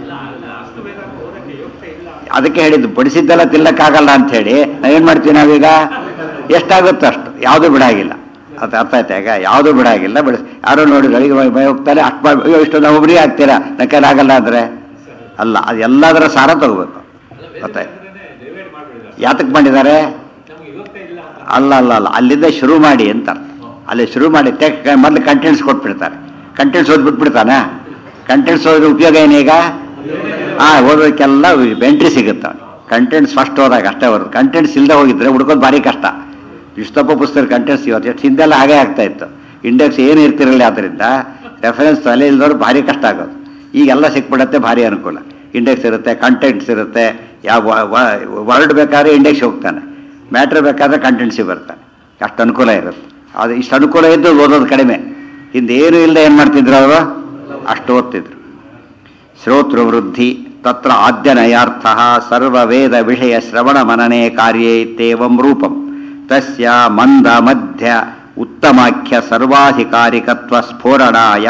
[SPEAKER 1] ಅದಕ್ಕೆ ಹೇಳಿದ್ದು ಬಡಿಸಿದ್ದೆಲ್ಲ ತಿನ್ನಕ್ಕಾಗಲ್ಲ ಅಂತ ಹೇಳಿ ನಾವೇನು ಮಾಡ್ತೀವಿ ನಾವೀಗ ಎಷ್ಟಾಗುತ್ತೋ ಅಷ್ಟು ಯಾವುದೂ ಬಿಡಾಗಿಲ್ಲ ಅದು ಅರ್ಥ ಆಯ್ತಾ ಈಗ ಯಾವುದೂ ಬಿಡಾಗಿಲ್ಲ ಬಿಡಿಸ್ ಯಾರೋ ನೋಡಿ ಬೆಳಿಗ್ಗೆ ಮೈ ಹೋಗ್ತಾರೆ ಅಷ್ಟು ಮಾಡಿ ಅಯ್ಯೋ ಇಷ್ಟು ನಾವು ಒಬ್ಬರಿಗೆ ಆಗ್ತೀರಾ ನಕ್ಕಲ್ಲಿ ಆಗಲ್ಲ ಅಂದರೆ ಅಲ್ಲ ಅದು ಎಲ್ಲದರ ಸಾರ ತಗೋಬೇಕು ಗೊತ್ತಾಯ್ತು ಯಾತಕ್ಕೆ ಮಾಡಿದ್ದಾರೆ ಅಲ್ಲ ಅಲ್ಲ ಅಲ್ಲ ಅಲ್ಲಿಂದ ಶುರು ಮಾಡಿ ಅಂತ ಅರ್ಥ ಅಲ್ಲಿ ಶುರು ಮಾಡಿ ಟೆಕ್ ಮೊದಲು ಕಂಟೆಂಟ್ಸ್ ಕೊಟ್ಬಿಡ್ತಾರೆ ಕಂಟೆಂಟ್ಸ್ ಓದ್ಬಿಟ್ಬಿಡ್ತಾನೆ ಕಂಟೆಂಟ್ಸ್ ಓದಿದ್ರೆ ಉಪಯೋಗ ಏನೀಗ ಹಾಂ ಓದೋದಕ್ಕೆಲ್ಲ ಎಂಟ್ರಿ ಸಿಗುತ್ತೆ ಕಂಟೆಂಟ್ಸ್ ಫಸ್ಟ್ ಹೋದಾಗ ಅಷ್ಟೇ ಬರೋದು ಕಂಟೆಂಟ್ಸ್ ಇಲ್ಲದೆ ಹೋಗಿದ್ರೆ ಹುಡ್ಕೋದು ಭಾರಿ ಕಷ್ಟ ಇಷ್ಟಪ್ಪ ಪುಸ್ತಕ ಕಂಟೆಂಟ್ಸ್ ಇವತ್ತು ಎಷ್ಟು ಹಿಂದೆಲ್ಲ ಹಾಗೆ ಆಗ್ತಾ ಇತ್ತು ಇಂಡೆಕ್ಸ್ ಏನು ಇರ್ತಿರಲಿಲ್ಲ ಆದ್ದರಿಂದ ರೆಫರೆನ್ಸ್ ತಲೆ ಇಲ್ದವ್ರು ಭಾರಿ ಕಷ್ಟ ಆಗೋದು ಈಗೆಲ್ಲ ಸಿಕ್ಬಿಡತ್ತೆ ಭಾರಿ ಅನುಕೂಲ ಇಂಡೆಕ್ಸ್ ಇರುತ್ತೆ ಕಂಟೆಂಟ್ಸ್ ಇರುತ್ತೆ ಯಾವ ವರ್ಡ್ ಬೇಕಾದ್ರೆ ಇಂಡೆಕ್ಸ್ ಹೋಗ್ತಾನೆ ಮ್ಯಾಟ್ರ್ ಬೇಕಾದ್ರೆ ಕಂಟೆಂಟ್ಸಿಗೆ ಬರ್ತಾನೆ ಅಷ್ಟು ಅನುಕೂಲ ಇರುತ್ತೆ ಅದು ಇಷ್ಟು ಅನುಕೂಲ ಇದ್ದು ಓದೋದು ಕಡಿಮೆ ಹಿಂದೆ ಏನು ಇಲ್ಲದೆ ಏನು ಮಾಡ್ತಿದ್ರು ಅವರು ಅಷ್ಟು ಓದ್ತಿದ್ರು ಶ್ರೋತೃವೃದ್ಧಿ ತತ್ರ ಆದ್ಯನಯಾರ್ಥ ಸರ್ವವೇದ ವಿಷಯ ಶ್ರವಣ ಮನನೆ ಕಾರ್ಯೇ ಇತ್ಯೇವಂ ರೂಪಂ ತಸ್ಯ ಮಂದ ಮಧ್ಯ ಉತ್ತಮಾಖ್ಯ ಸರ್ವಾಧಿಕಾರಿಕತ್ವ ಸ್ಫೋರಣಾಯ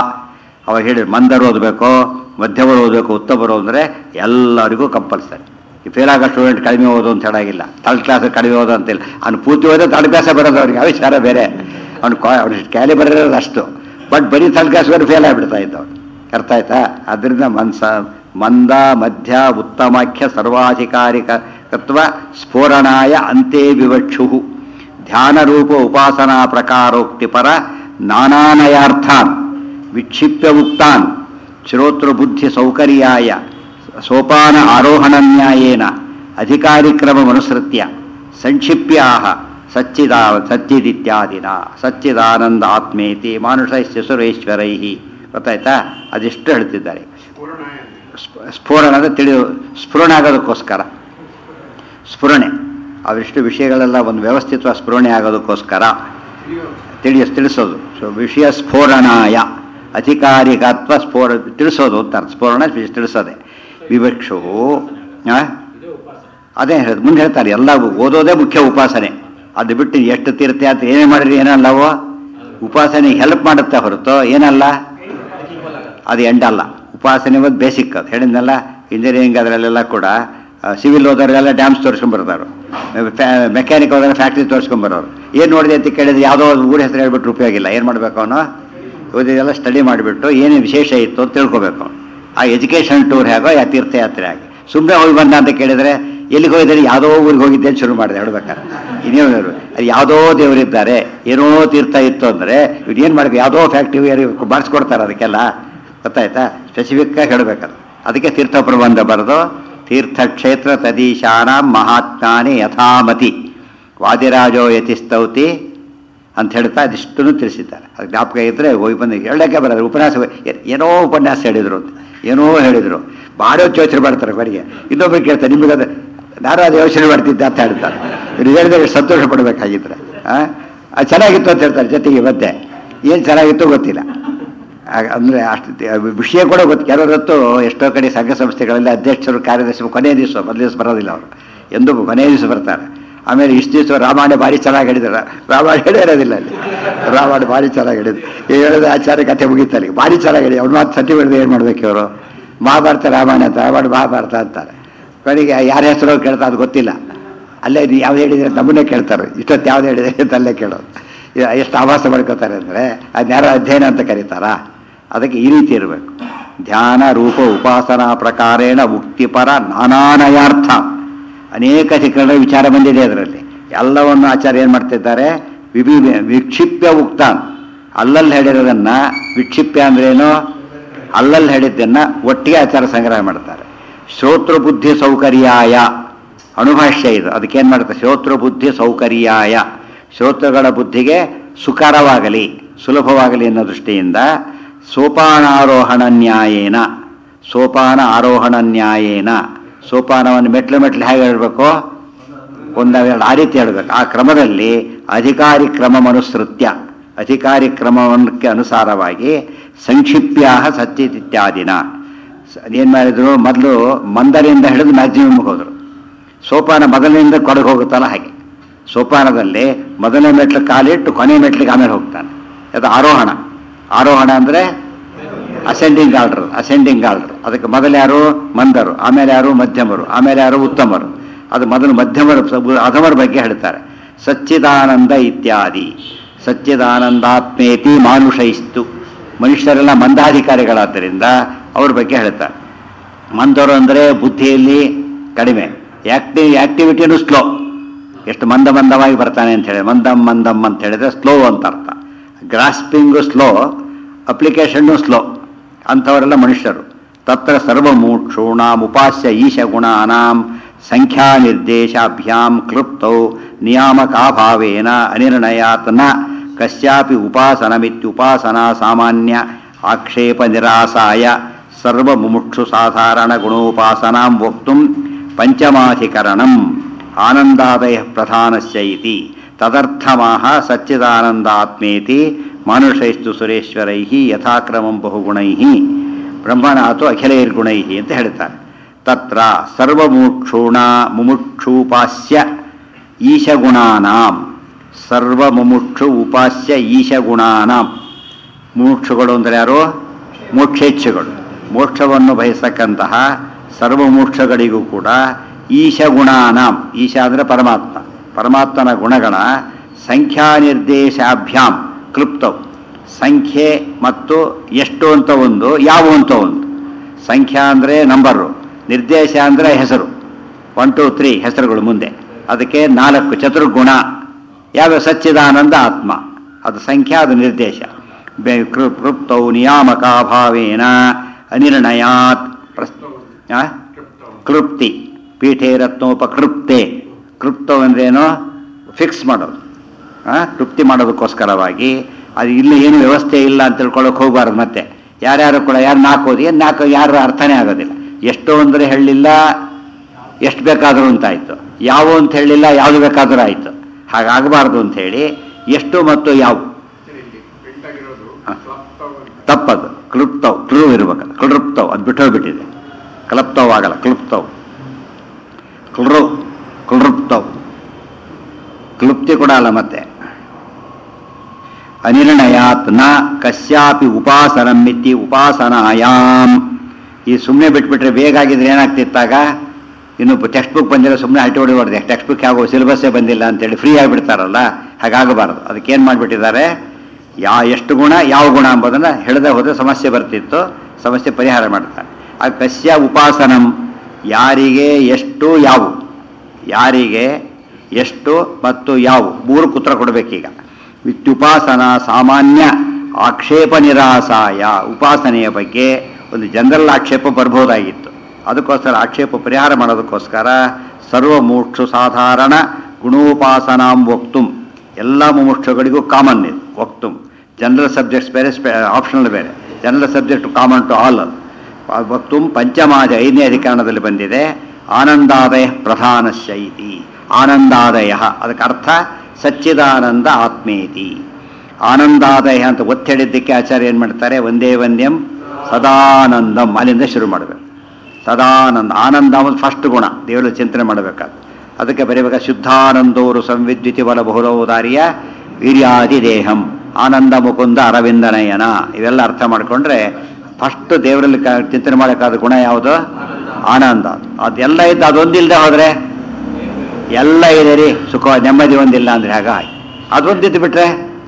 [SPEAKER 1] ಅವ್ರು ಹೇಳಿದ್ರು ಮಂದರು ಓದಬೇಕು ಮಧ್ಯವರು ಓದಬೇಕು ಉತ್ತಮರು ಅಂದರೆ ಎಲ್ಲರಿಗೂ ಕಂಪಲ್ಸರಿ ಫೇಲ್ ಆಗೋ ಸ್ಟೂಡೆಂಟ್ ಕಡಿಮೆ ಓದು ಅಂತ ಹೇಳಾಗಿಲ್ಲ ಥರ್ಡ್ ಕ್ಲಾಸ್ ಕಡಿಮೆ ಓದು ಅಂತಿಲ್ಲ ಅವ್ನು ಪೂರ್ತಿ ಓದೋ ಥರ್ಡ್ ಕ್ಲಾಸ್ ಬರೋದು ಅವ್ರಿಗೆ ಆವಿಷ್ಕಾರ ಬೇರೆ ಅವ್ನು ಅವ್ನು ಕ್ಯಾಲಿಬರ್ ಇರೋದು ಅಷ್ಟು ಬಟ್ ಬರೀ ಥರ್ಡ್ ಕ್ಲಾಸ್ವರೆಗೆ ಫೇಲ್ ಆಗಿಬಿಡ್ತಾ ಇದ್ದ ಅವ್ನು ಅರ್ಥ ಆಯ್ತಾ ಅದರಿಂದ ಮನ್ಸ ಮಂದ ಮಧ್ಯ ಉತ್ತಮಾಖ್ಯ ಸರ್ವಾಧಿಕಾರಿಕತ್ವ ಸ್ಫೋರಣಾಯ ಅಂತೆ ವಿವಕ್ಷು ಧ್ಯಾನರೂಪ ಉಪಾಸನಾ ಪ್ರಕಾರೋಕ್ತಿಪರ ನಾನಾನಯಾರ್ಥಾನ್ ವಿಕ್ಷಿಪ್ಯ ಉಕ್ತಾನ್ ಶ್ರೋತೃಬುದ್ಧಿ ಸೌಕರ್ಯಾಯ ಸೋಪಾನ ಆರೋಹಣ ನ್ಯಾಯೇನ ಅಧಿಕಾರಿಕ್ರಮಮನುಸೃತ್ಯ ಸಂಕ್ಷಿಪ್ಯಾಹ ಸಚ್ಚಿದಾ ಸಚ್ಚಿದಿತ್ಯಾದಿನ ಸಚ್ಚಿದಾನಂದ ಆತ್ಮೇತಿ ಮಾನುಷಸ್ಯ ಸುರೇಶ್ವರೈ ಗೊತ್ತಾಯ್ತಾ ಅದಿಷ್ಟು ಹೇಳ್ತಿದ್ದಾರೆ ಸ್ಫ- ಸ್ಫೋರಣ ಅಂದರೆ ತಿಳಿಯೋ ಸ್ಫುರಣ ಆಗೋದಕ್ಕೋಸ್ಕರ ಸ್ಫುರಣೆ ಅವಿಷ್ಟು ವಿಷಯಗಳೆಲ್ಲ ಒಂದು ವ್ಯವಸ್ಥಿತ ಸ್ಫುರಣೆ ಆಗೋದಕ್ಕೋಸ್ಕರ ತಿಳಿಯ ತಿಳಿಸೋದು ಸೊ ವಿಷಯ ಸ್ಫೋರಣಾಯ ಅಧಿಕಾರಿಕತ್ವ ಸ್ಫೋರ ತಿಳಿಸೋದು ಅಂತ ಅರ್ಥ. ಸ್ಫೋರಣ ವಿ- ತಿಳಿಸೋದೆ ವಿವಕ್ಷು ಆ? ಅದೇ ಹೇಳೋದು ಮುಂದೆ ಹೇಳ್ತಾರೆ ಎಲ್ಲ ಓದೋದೇ ಮುಖ್ಯ ಉಪಾಸನೆ ಅದು ಬಿಟ್ಟು ಎಷ್ಟು ತೀರ್ಥಯಾತ್ರೆ ಏನೇ ಮಾಡಿರಿ ಏನಲ್ಲವೋ ಉಪಾಸನೆ ಹೆಲ್ಪ್ ಮಾಡುತ್ತೆ ಹೊರತು ಏನಲ್ಲ ಅದು ಎಂಡ್ ಅಲ್ಲ ಉಪಾಸನೆ ಒಂದು ಬೇಸಿಕ್ ಅದು ಹೇಳಿದ್ನಲ್ಲ ಇಂಜಿನಿಯರಿಂಗ್ ಅದರಲ್ಲೆಲ್ಲ ಕೂಡ ಸಿವಿಲ್ ಹೋದವರೆಲ್ಲ ಡ್ಯಾಮ್ಸ್ ತೋರಿಸ್ಕೊಂಡ್ಬರ್ತಾರೆ ಮೆಕ್ಯಾನಿಕ್ ಹೋದ್ರೆ ಫ್ಯಾಕ್ಟ್ರಿ ತೋರಿಸ್ಕೊಂಬರೋರು ಏನು ನೋಡಿದೆ ಅಂತ ಕೇಳಿದ್ರೆ ಯಾವುದೋ ಒಂದು ಊರ ಹೆಸರು ಹೇಳ್ಬಿಟ್ಟು ಉಪಯೋಗ ಇಲ್ಲ ಏನು ಮಾಡಬೇಕು ಅವನು ಓದಿದೆಲ್ಲ ಸ್ಟಡಿ ಮಾಡಿಬಿಟ್ಟು ಏನೇನು ವಿಶೇಷ ಇತ್ತು ಅಂತ ತಿಳ್ಕೊಬೇಕು ಅವ್ನು. ಆ ಎಜುಕೇಷನ್ ಟೂರ್ ಹೇಗೋ ಯಾ ತೀರ್ಥಯಾತ್ರೆ ಆಗಿ ಸುಮ್ಮನೆ ಹೋಗಿ ಬಂದ ಅಂತ ಕೇಳಿದ್ರೆ ಎಲ್ಲಿಗೆ ಹೋಗಿದ್ದಾರೆ ಯಾವುದೋ ಊರಿಗೆ ಹೋಗಿದ್ದೆ ಅಂತ ಶುರು ಮಾಡಿದೆ ಹೇಳ್ಬೇಕಾರೆ ಇನ್ನೇನು ಅದು ಯಾವುದೋ ದೇವರಿದ್ದಾರೆ ಏನೋ ತೀರ್ಥ ಇತ್ತು ಅಂದರೆ ಇವ್ರು ಏನು ಮಾಡಬೇಕು ಯಾವುದೋ ಫ್ಯಾಕ್ಟ್ರಿ ಯಾರು ಮಾಡಿಸ್ಕೊಡ್ತಾರೆ ಅದಕ್ಕೆಲ್ಲ ಗೊತ್ತಾಯ್ತಾ ಸ್ಪೆಸಿಫಿಕ್ಕಾಗಿ ಹೇಳ್ಬೇಕದು ಅದಕ್ಕೆ ತೀರ್ಥ ಪ್ರಬಂಧ ಬರೆದು ತೀರ್ಥಕ್ಷೇತ್ರ ತದೀಶಾನ ಮಹಾತ್ಮಾನಿ ಯಥಾಮತಿ ವಾದಿರಾಜೋ ಯತಿಸ್ತೌತಿ ಅಂತ ಹೇಳ್ತಾ ಅದಿಷ್ಟನ್ನು ತಿಳಿಸಿದ್ದಾರೆ ಅದು ಜ್ಞಾಪಕ ಇದ್ದರೆ ಹೋಗಿ ಬಂದು ಹೇಳಕ್ಕೆ ಬರೋದು ಉಪನ್ಯಾಸ ಏ- ಏನೋ ಉಪನ್ಯಾಸ ಹೇಳಿದರು ಅಂತ ಏನೋ ಹೇಳಿದರು ಭಾಳ ಯೋಚನೆ ಮಾಡ್ತಾರೆ ಬರಿಗೆ ಇನ್ನೊಬ್ಬರು ಕೇಳ್ತಾರೆ ನಿಮಗೆ ಅದು ನಾನು ಅದು ಯೋಚನೆ ಮಾಡ್ತಿದ್ದೆ ಅಂತ ಹೇಳ್ತಾರೆ ಇವ್ರು ಹೇಳಿದಾಗ ಸಂತೋಷ ಪಡಬೇಕಾಗಿದ್ರೆ ಅದು ಚೆನ್ನಾಗಿತ್ತು ಅಂತ ಹೇಳ್ತಾರೆ ಜೊತೆಗೆ ಮತ್ತೆ ಏನು ಚೆನ್ನಾಗಿತ್ತು ಗೊತ್ತಿಲ್ಲ ಆಗ- ಅಂದ್ರೆ ಅಷ್ಟು ತಿ- ವಿಷಯ ಕೂಡ ಗೊತ್ತು ಕೆಲವರತ್ತು ಎಷ್ಟೋ ಕಡೆ ಸಂಘ ಸಂಸ್ಥೆಗಳಲ್ಲಿ ಅಧ್ಯಕ್ಷರು ಕಾರ್ಯದರ್ಶಿ ಕೊನೆಯ ದಿವಸ ಮೊದಲ ದಿವಸ ಬರೋದಿಲ್ಲ ಅವರು ಎಂದು ಕೊನೆಯ ದಿವಸ ಬರ್ತಾರೆ ಆಮೇಲೆ ಇಷ್ಟು ದಿವಸ ರಾಮಾಯಣ ಭಾರಿ ಚೆನ್ನಾಗಿ ಹೇಳಿದಾರೆ ರಾಮಾಯಣ ಹೇಳೇ ಇರೋದಿಲ್ಲ ಅಲ್ಲಿ ರಾಮಾಯಣ ಭಾರಿ ಚೆನ್ನಾಗಿ ಹೇಳಿದ್ರು ಹೇಳಿದ ಆಚಾರ್ಯ ಕಥೆ ಮುಗೀತಲ್ಲಿ ಭಾರಿ ಚೆನ್ನಾಗಿ ಹೇಳಿ ಅವ್ನ ಮಾತು ಸತಿ ಹಿಡಿದು ಏನು ಮಾಡ್ಬೇಕು ಇವರು ಮಹಾಭಾರತ ರಾಮಾಯಣ ಅಂತ ರಾಮಾಯಣ ಮಹಾಭಾರತ ಅಂತಾರೆ ಕೊನೆಗೆ ಯಾರ ಹೆಸರು ಕೇಳ್ತಾ ಅದು ಗೊತ್ತಿಲ್ಲ ಅಲ್ಲೇ ಇದು ಯಾವ್ದು ಹೇಳಿದ್ರೆ ನಮ್ಮನ್ನೇ ಕೇಳ್ತಾರೆ ಇಷ್ಟೊತ್ತು ಯಾವ್ದು ಹೇಳಿದ್ರೆ ಅಂತ ಅಲ್ಲೇ ಕೇಳೋದು ಇ- ಎಷ್ಟು ಆಭಾಸ ಮಾಡ್ಕೋತಾರೆ ಅಂದರೆ ಅದ್ಯಾರೋ ಅಧ್ಯಯನ ಅಂತ ಕರೀತಾರಾ ಅದಕ್ಕೆ ಈ ರೀತಿ ಇರಬೇಕು ಧ್ಯಾನ ರೂಪ ಉಪಾಸನಾ ಪ್ರಕಾರೇಣ ಮುಕ್ತಿಪರ ನಾನಾನಯಾರ್ಥ ಅನೇಕ ಶಿಖರಗಳ ವಿಚಾರ ಬಂದಿದೆ ಅದರಲ್ಲಿ ಎಲ್ಲವನ್ನು ಆಚಾರ್ಯ ಏನು ಮಾಡ್ತಿದ್ದಾರೆ ವಿಭಿ ವಿಕ್ಷಿಪ್ಯ ಉಕ್ತಾನ್ ಅಲ್ಲಲ್ಲಿ ಹೇಳಿರೋದನ್ನ ವಿಕ್ಷಿಪ್ಯ ಅಂದ್ರೇನು ಅಲ್ಲಲ್ಲಿ ಹೇಳಿದ್ದನ್ನ ಒಟ್ಟಿಗೆ ಆಚಾರ ಸಂಗ್ರಹ ಮಾಡ್ತಾರೆ ಶ್ರೋತೃ ಬುದ್ಧಿ ಸೌಕರ್ಯಾಯ ಅಣುಭಾಷ್ಯ ಇದು ಅದಕ್ಕೇನು ಮಾಡ್ತಾರೆ ಶ್ರೋತೃ ಬುದ್ಧಿ ಸೌಕರ್ಯಾಯ ಶ್ರೋತೃಗಳ ಬುದ್ಧಿಗೆ ಸುಕರವಾಗಲಿ ಸುಲಭವಾಗಲಿ ಅನ್ನೋ ದೃಷ್ಟಿಯಿಂದ ಸೋಪಾನಾರೋಹಣ ನ್ಯಾಯೇನ ಸೋಪಾನ ಆರೋಹಣ ನ್ಯಾಯೇನ ಸೋಪಾನವನ್ನು ಮೆಟ್ಲು ಮೆಟ್ಲು ಹೇಗೆ ಹೇಳಬೇಕು ಒಂದೆರಡು ಆ ರೀತಿ ಹೇಳಬೇಕು ಆ ಕ್ರಮದಲ್ಲಿ ಅಧಿಕಾರಿ ಕ್ರಮಮನುಸೃತ್ಯ ಅಧಿಕಾರಿ ಕ್ರಮಕ್ಕೆ ಅನುಸಾರವಾಗಿ ಸಂಕ್ಷಿಪ್ಯ ಸತ್ಯದಿತ್ಯಾದಿನ ಏನು ಮಾಡಿದ್ರು ಮೊದಲು ಮಂದರಿಂದ ಹಿಡಿದು ಮ್ಯಾಕ್ಸಿಮಮ್ ಹೋದರು ಸೋಪಾನ ಮೊದಲಿನಿಂದ ಕೊಡಗೆ ಹೋಗುತ್ತಲ್ಲ ಹಾಗೆ ಸೋಪಾನದಲ್ಲಿ ಮೊದಲನೇ ಮೆಟ್ಲು ಕಾಲಿಟ್ಟು ಕೊನೆ ಮೆಟ್ಲಿಗೆ ಆಮೇಲೆ ಹೋಗ್ತಾನೆ ಅದು ಆರೋಹಣ ಆರೋಹಣ ಅಂದರೆ ಅಸೆಂಡಿಂಗ್ ಆರ್ಡರ್ ಅಸೆಂಡಿಂಗ್ ಆರ್ಡರ್ ಅದಕ್ಕೆ ಮೊದಲು ಯಾರು ಮಂದರು ಆಮೇಲೆ ಯಾರು ಮಧ್ಯಮರು ಆಮೇಲೆ ಯಾರು ಉತ್ತಮರು ಅದು ಮೊದಲು ಮಧ್ಯಮರು ಸಬ್- ಅಧಮರ ಬಗ್ಗೆ ಹೇಳ್ತಾರೆ ಸಚ್ಚಿದಾನಂದ ಇತ್ಯಾದಿ ಸಚ್ಚಿದಾನಂದಾತ್ಮೇತಿ ಮಾನುಷಯಿಸ್ತು ಮನುಷ್ಯರೆಲ್ಲ ಮಂದಾಧಿಕಾರಿಗಳಾದ್ದರಿಂದ ಅವ್ರ ಬಗ್ಗೆ ಹೇಳ್ತಾರೆ ಮಂದವರು ಅಂದರೆ ಬುದ್ಧಿಯಲ್ಲಿ ಕಡಿಮೆ ಆಕ್ಟಿ ಆಕ್ಟಿವಿಟಿನೂ ಸ್ಲೋ ಎಷ್ಟು ಮಂದ ಮಂದವಾಗಿ ಬರ್ತಾನೆ ಅಂತ ಹೇಳಿ ಮಂದಂ ಮಂದಂ ಅಂತ ಹೇಳಿದ್ರೆ ಸ್ಲೋ ಅಂತ ಅರ್ಥ ಗ್ರಾಸ್ಪಿಂಗು ಸ್ಲೋ ಅಪ್ಲಿಕೇಶನ್ನು ಸ್ಲೋ ಅಂಥವರೆಲ್ಲ ಮನುಷ್ಯರು ತತ್ರ ಸರ್ವಮೂಕ್ಷೂಣಾಂ ಉಪಾಸ್ಯ ಈಶ ಗುಣಾನಾಂ ಸಂಖ್ಯಾ ನಿರ್ದೇಶಾಭ್ಯಾಂ ಕ್ಲುಪ್ತೌ ನಿಯಾಮಕಾಭಾವೇನ ಅನಿರ್ಣಯಾತ್ ನ ಕಸ್ಯಾಪಿ ಉಪಾಸನಮಿತ್ಯುಪಾಸನಾ ಸಾಮಾನ್ಯ ಆಕ್ಷೇಪ ನಿರಾಸಾಯ ಸರ್ವಮುಮುಕ್ಷು ಸಾಧಾರಣ ಗುಣೋಪಾಸನಾಂ ವಕ್ತುಂ ಪಂಚಮಾಧಿಕರಣಂ ಆನಂದಾದಯ ಪ್ರಧಾನಸ್ಯ ಇತಿ ತದರ್ಥಮಾಹ ಸಚ್ಚಿದಾನಂದಾತ್ಮೇತಿ ಮಾನುಷೈಸ್ತು ಸುರೇಶ್ವರೈ ಯಥಾಕ್ರಮಂ ಬಹುಗುಣೈ ಬ್ರಹ್ಮಣಾತು ಅಖಿಲೈರ್ಗುಣೈ ಅಂತ ಹೇಳ್ತಾರೆ ತತ್ರ ಸರ್ವಮುಕ್ಷೂಣ ಮುಮುಕ್ಷೂಪಾಸ್ಯ ಈಶಗುಣಾನಾಂ ಸರ್ವಮುಮುಕ್ಷು ಉಪಾಸ್ಯ ಈಶಗುಣಾನಾಂ ಮುಮುಕ್ಷುಗಳು ಅಂದರೆ ಯಾರು ಮೋಕ್ಷೇಚ್ಛೆಗಳು ಮೋಕ್ಷವನ್ನು ಬಯಸಕ್ಕಂತಹ ಸರ್ವ ಮೋಕ್ಷಗಳಿಗೂ ಕೂಡ ಈಶ ಗುಣಾನಾಂ ಈಶ ಅಂದರೆ ಪರಮಾತ್ಮ ಪರಮಾತ್ಮನ ಗುಣಗಳ ಸಂಖ್ಯಾ ನಿರ್ದೇಶಾಭ್ಯಾಂ ಕ್ಲುಪ್ತವು ಸಂಖ್ಯೆ ಮತ್ತು ಎಷ್ಟು ಅಂತ ಒಂದು ಯಾವ ಅಂತ ಒಂದು ಸಂಖ್ಯಾ ಅಂದರೆ ನಂಬರು ನಿರ್ದೇಶ ಅಂದರೆ ಹೆಸರು ಒನ್ ಟು ತ್ರೀ ಹೆಸರುಗಳು ಮುಂದೆ ಅದಕ್ಕೆ ನಾಲ್ಕು ಚತುರ್ಗುಣ ಯಾವ ಸಚ್ಚಿದಾನಂದ ಆತ್ಮ ಅದು ಸಂಖ್ಯಾ ಅದು ನಿರ್ದೇಶ ಬೆ- ಕೃ- ಕೃಪ್ತೌ ನಿಯಾಮಕಾಭಾವೇನ ಅನಿರ್ಣಯಾತ್ ಪ್ರಸ್ ಆ? ಕೃಪ್ತಿ ಪೀಠೆ ರತ್ನೋಪಕೃಪ್ತೆ ಕೃಪ್ತವು ಅಂದ್ರೇನು ಫಿಕ್ಸ್ ಮಾಡೋದು ಆ? ತೃಪ್ತಿ ಮಾಡೋದಕ್ಕೋಸ್ಕರವಾಗಿ ಅದು ಇಲ್ಲಿ ಏನು ವ್ಯವಸ್ಥೆ ಇಲ್ಲ ಅಂತ ತಿಳ್ಕೊಳ್ಳೋಕೆ ಹೋಗಬಾರ್ದು ಮತ್ತೆ ಯಾರ್ಯಾರು ಕೂಡ ಯಾರು ನಾಲ್ಕು ಓದಿ ಏನು ನಾಲ್ಕು ಯಾರು ಅರ್ಥನೇ ಆಗೋದಿಲ್ಲ ಎಷ್ಟು ಅಂದರೆ ಹೇಳಲಿಲ್ಲ ಎಷ್ಟು ಬೇಕಾದರೂ ಅಂತಾಯಿತು ಯಾವ ಅಂತ ಹೇಳಲಿಲ್ಲ ಯಾವುದು ಬೇಕಾದರೂ ಆಯಿತು ಹಾಗಾಗಬಾರ್ದು ಅಂತ ಹೇಳಿ ಎಷ್ಟು ಮತ್ತು ಯಾವ ಹ. ತಪ್ಪದು ಕ್ಲುಪ್ತವ್ ಕ್ಲೂ ಇರ್ಬೇಕದು ಕ್ಲೃಪ್ತವ್ ಅದು ಬಿಟ್ಟೋಗ್ಬಿಟ್ಟಿದೆ ಕ್ಲಪ್ತವ್ ಆಗಲ್ಲ ಕ್ಲುಪ್ತವ್ ಕ್ಲೃ ಕ್ಲೃಪ್ತವ್ ಕ್ಲುಪ್ತಿ ಕೂಡ ಅಲ್ಲ ಮತ್ತೆ ಅನಿರ್ಣಯಾತ್ ನ ಕಸ್ಯಾಪಿ ಉಪಾಸನಂ ಮಿತಿ ಉಪಾಸನಾಯಾಮ್ ಈ ಸುಮ್ಮನೆ ಬಿಟ್ಬಿಟ್ರೆ ಬೇಗ ಆಗಿದ್ರೆ ಏನಾಗ್ತಿತ್ತಾಗ ಇನ್ನು ಟೆಕ್ಸ್ಟ್ ಬುಕ್ ಬಂದಿಲ್ಲ ಸುಮ್ಮನೆ ಹಟ್ಟಿ ಹೊಡಿಬಾರ್ದು ಟೆಕ್ಸ್ಟ್ ಬುಕ್ ಯಾವ ಸಿಲೆಬಸ್ಸೇ ಬಂದಿಲ್ಲ ಅಂತೇಳಿ ಫ್ರೀ ಆಗಿಬಿಡ್ತಾರಲ್ಲ ಹಾಗಾಗಬಾರ್ದು ಅದಕ್ಕೇನು ಮಾಡಿಬಿಟ್ಟಿದ್ದಾರೆ ಯಾ ಎಷ್ಟು ಗುಣ ಯಾವ ಗುಣ ಎಂಬುದನ್ನು ಹೇಳದೆ ಹೋದರೆ ಸಮಸ್ಯೆ ಬರ್ತಿತ್ತು ಸಮಸ್ಯೆ ಪರಿಹಾರ ಮಾಡ್ತಾರೆ ಆ ಕಸ್ಯ ಉಪಾಸನಂ ಯಾರಿಗೆ ಎಷ್ಟು ಯಾವು ಯಾರಿಗೆ ಎಷ್ಟು ಮತ್ತು ಯಾವು ಮೂರು ಕುತ್ರ ಕೊಡಬೇಕೀಗ ವಿತ್ಯುಪಾಸನ ಸಾಮಾನ್ಯ ಆಕ್ಷೇಪ ನಿರಾಸಾಯ ಉಪಾಸನೆಯ ಬಗ್ಗೆ ಒಂದು ಜನರಲ್ ಆಕ್ಷೇಪ ಬರ್ಬೋದಾಗಿತ್ತು ಅದಕ್ಕೋಸ್ಕರ ಆಕ್ಷೇಪ ಪರಿಹಾರ ಮಾಡೋದಕ್ಕೋಸ್ಕರ ಸರ್ವ ಮೋಕ್ಷು ಸಾಧಾರಣ ಗುಣೋಪಾಸನಾಂ ವಕ್ತುಂ ಎಲ್ಲ ಮುಮುಕ್ಷಗಳಿಗೂ ಕಾಮನ್ ಇದು ವಕ್ತುಂ ಜನರಲ್ ಸಬ್ಜೆಕ್ಟ್ಸ್ ಬೇರೆ ಆಪ್ಷನಲ್ ಬೇರೆ general subject common to all ಅದು ವಕ್ತುಂ ಪಂಚಮಾಜ ಐದನೇ ಅಧಿಕರಣದಲ್ಲಿ ಬಂದಿದೆ ಆನಂದಾದಯ ಪ್ರಧಾನಶ್ಯ ಇತಿ ಆನಂದಾದಯ ಅದಕ್ಕೆ ಅರ್ಥ ಸಚ್ಚಿದಾನಂದ ಆತ್ಮೇತಿ ಆನಂದಾದಯ ಅಂತ ಒತ್ತಿಡಿದ್ದಕ್ಕೆ ಆಚಾರ್ಯ ಏನು ಮಾಡ್ತಾರೆ ಒಂದೇ ವಂದ್ಯಂ ಸದಾನಂದಂ ಅಲ್ಲಿಂದ ಶುರು ಮಾಡಬೇಕು ಸದಾನಂದ ಆನಂದ ಒಂದು ಫಸ್ಟ್ ಗುಣ ದೇವರು ಚಿಂತನೆ ಮಾಡಬೇಕಾದ ಅದಕ್ಕೆ ಬರೀಬೇಕ ಶುದ್ಧಾನಂದೋರು ಸಂವಿದ್ಯುತಿ ಬಲ ಬಹುಲೋದಾರಿಯ ವೀರ್ಯಾದಿ ದೇಹಂ ಆನಂದ ಮುಕುಂದ ಅರವಿಂದನಯನ ಇವೆಲ್ಲ ಅರ್ಥ ಮಾಡಿಕೊಂಡ್ರೆ ಫಸ್ಟ್ ದೇವರಲ್ಲಿ ಕ- ಚಿಂತನೆ ಮಾಡಬೇಕಾದ ಗುಣ ಯಾವುದು ಆನಂದ ಅದೆಲ್ಲ ಇದ್ದು ಅದೊಂದಿಲ್ಲದೆ ಹೋದ್ರೆ ಎಲ್ಲ ಇದೆ ರೀ ಸುಖ ನೆಮ್ಮದಿ ಒಂದಿಲ್ಲ ಅಂದ್ರೆ ಹಾಗ ಅದೊಂದಿದ್ದು ಬಿಟ್ರೆ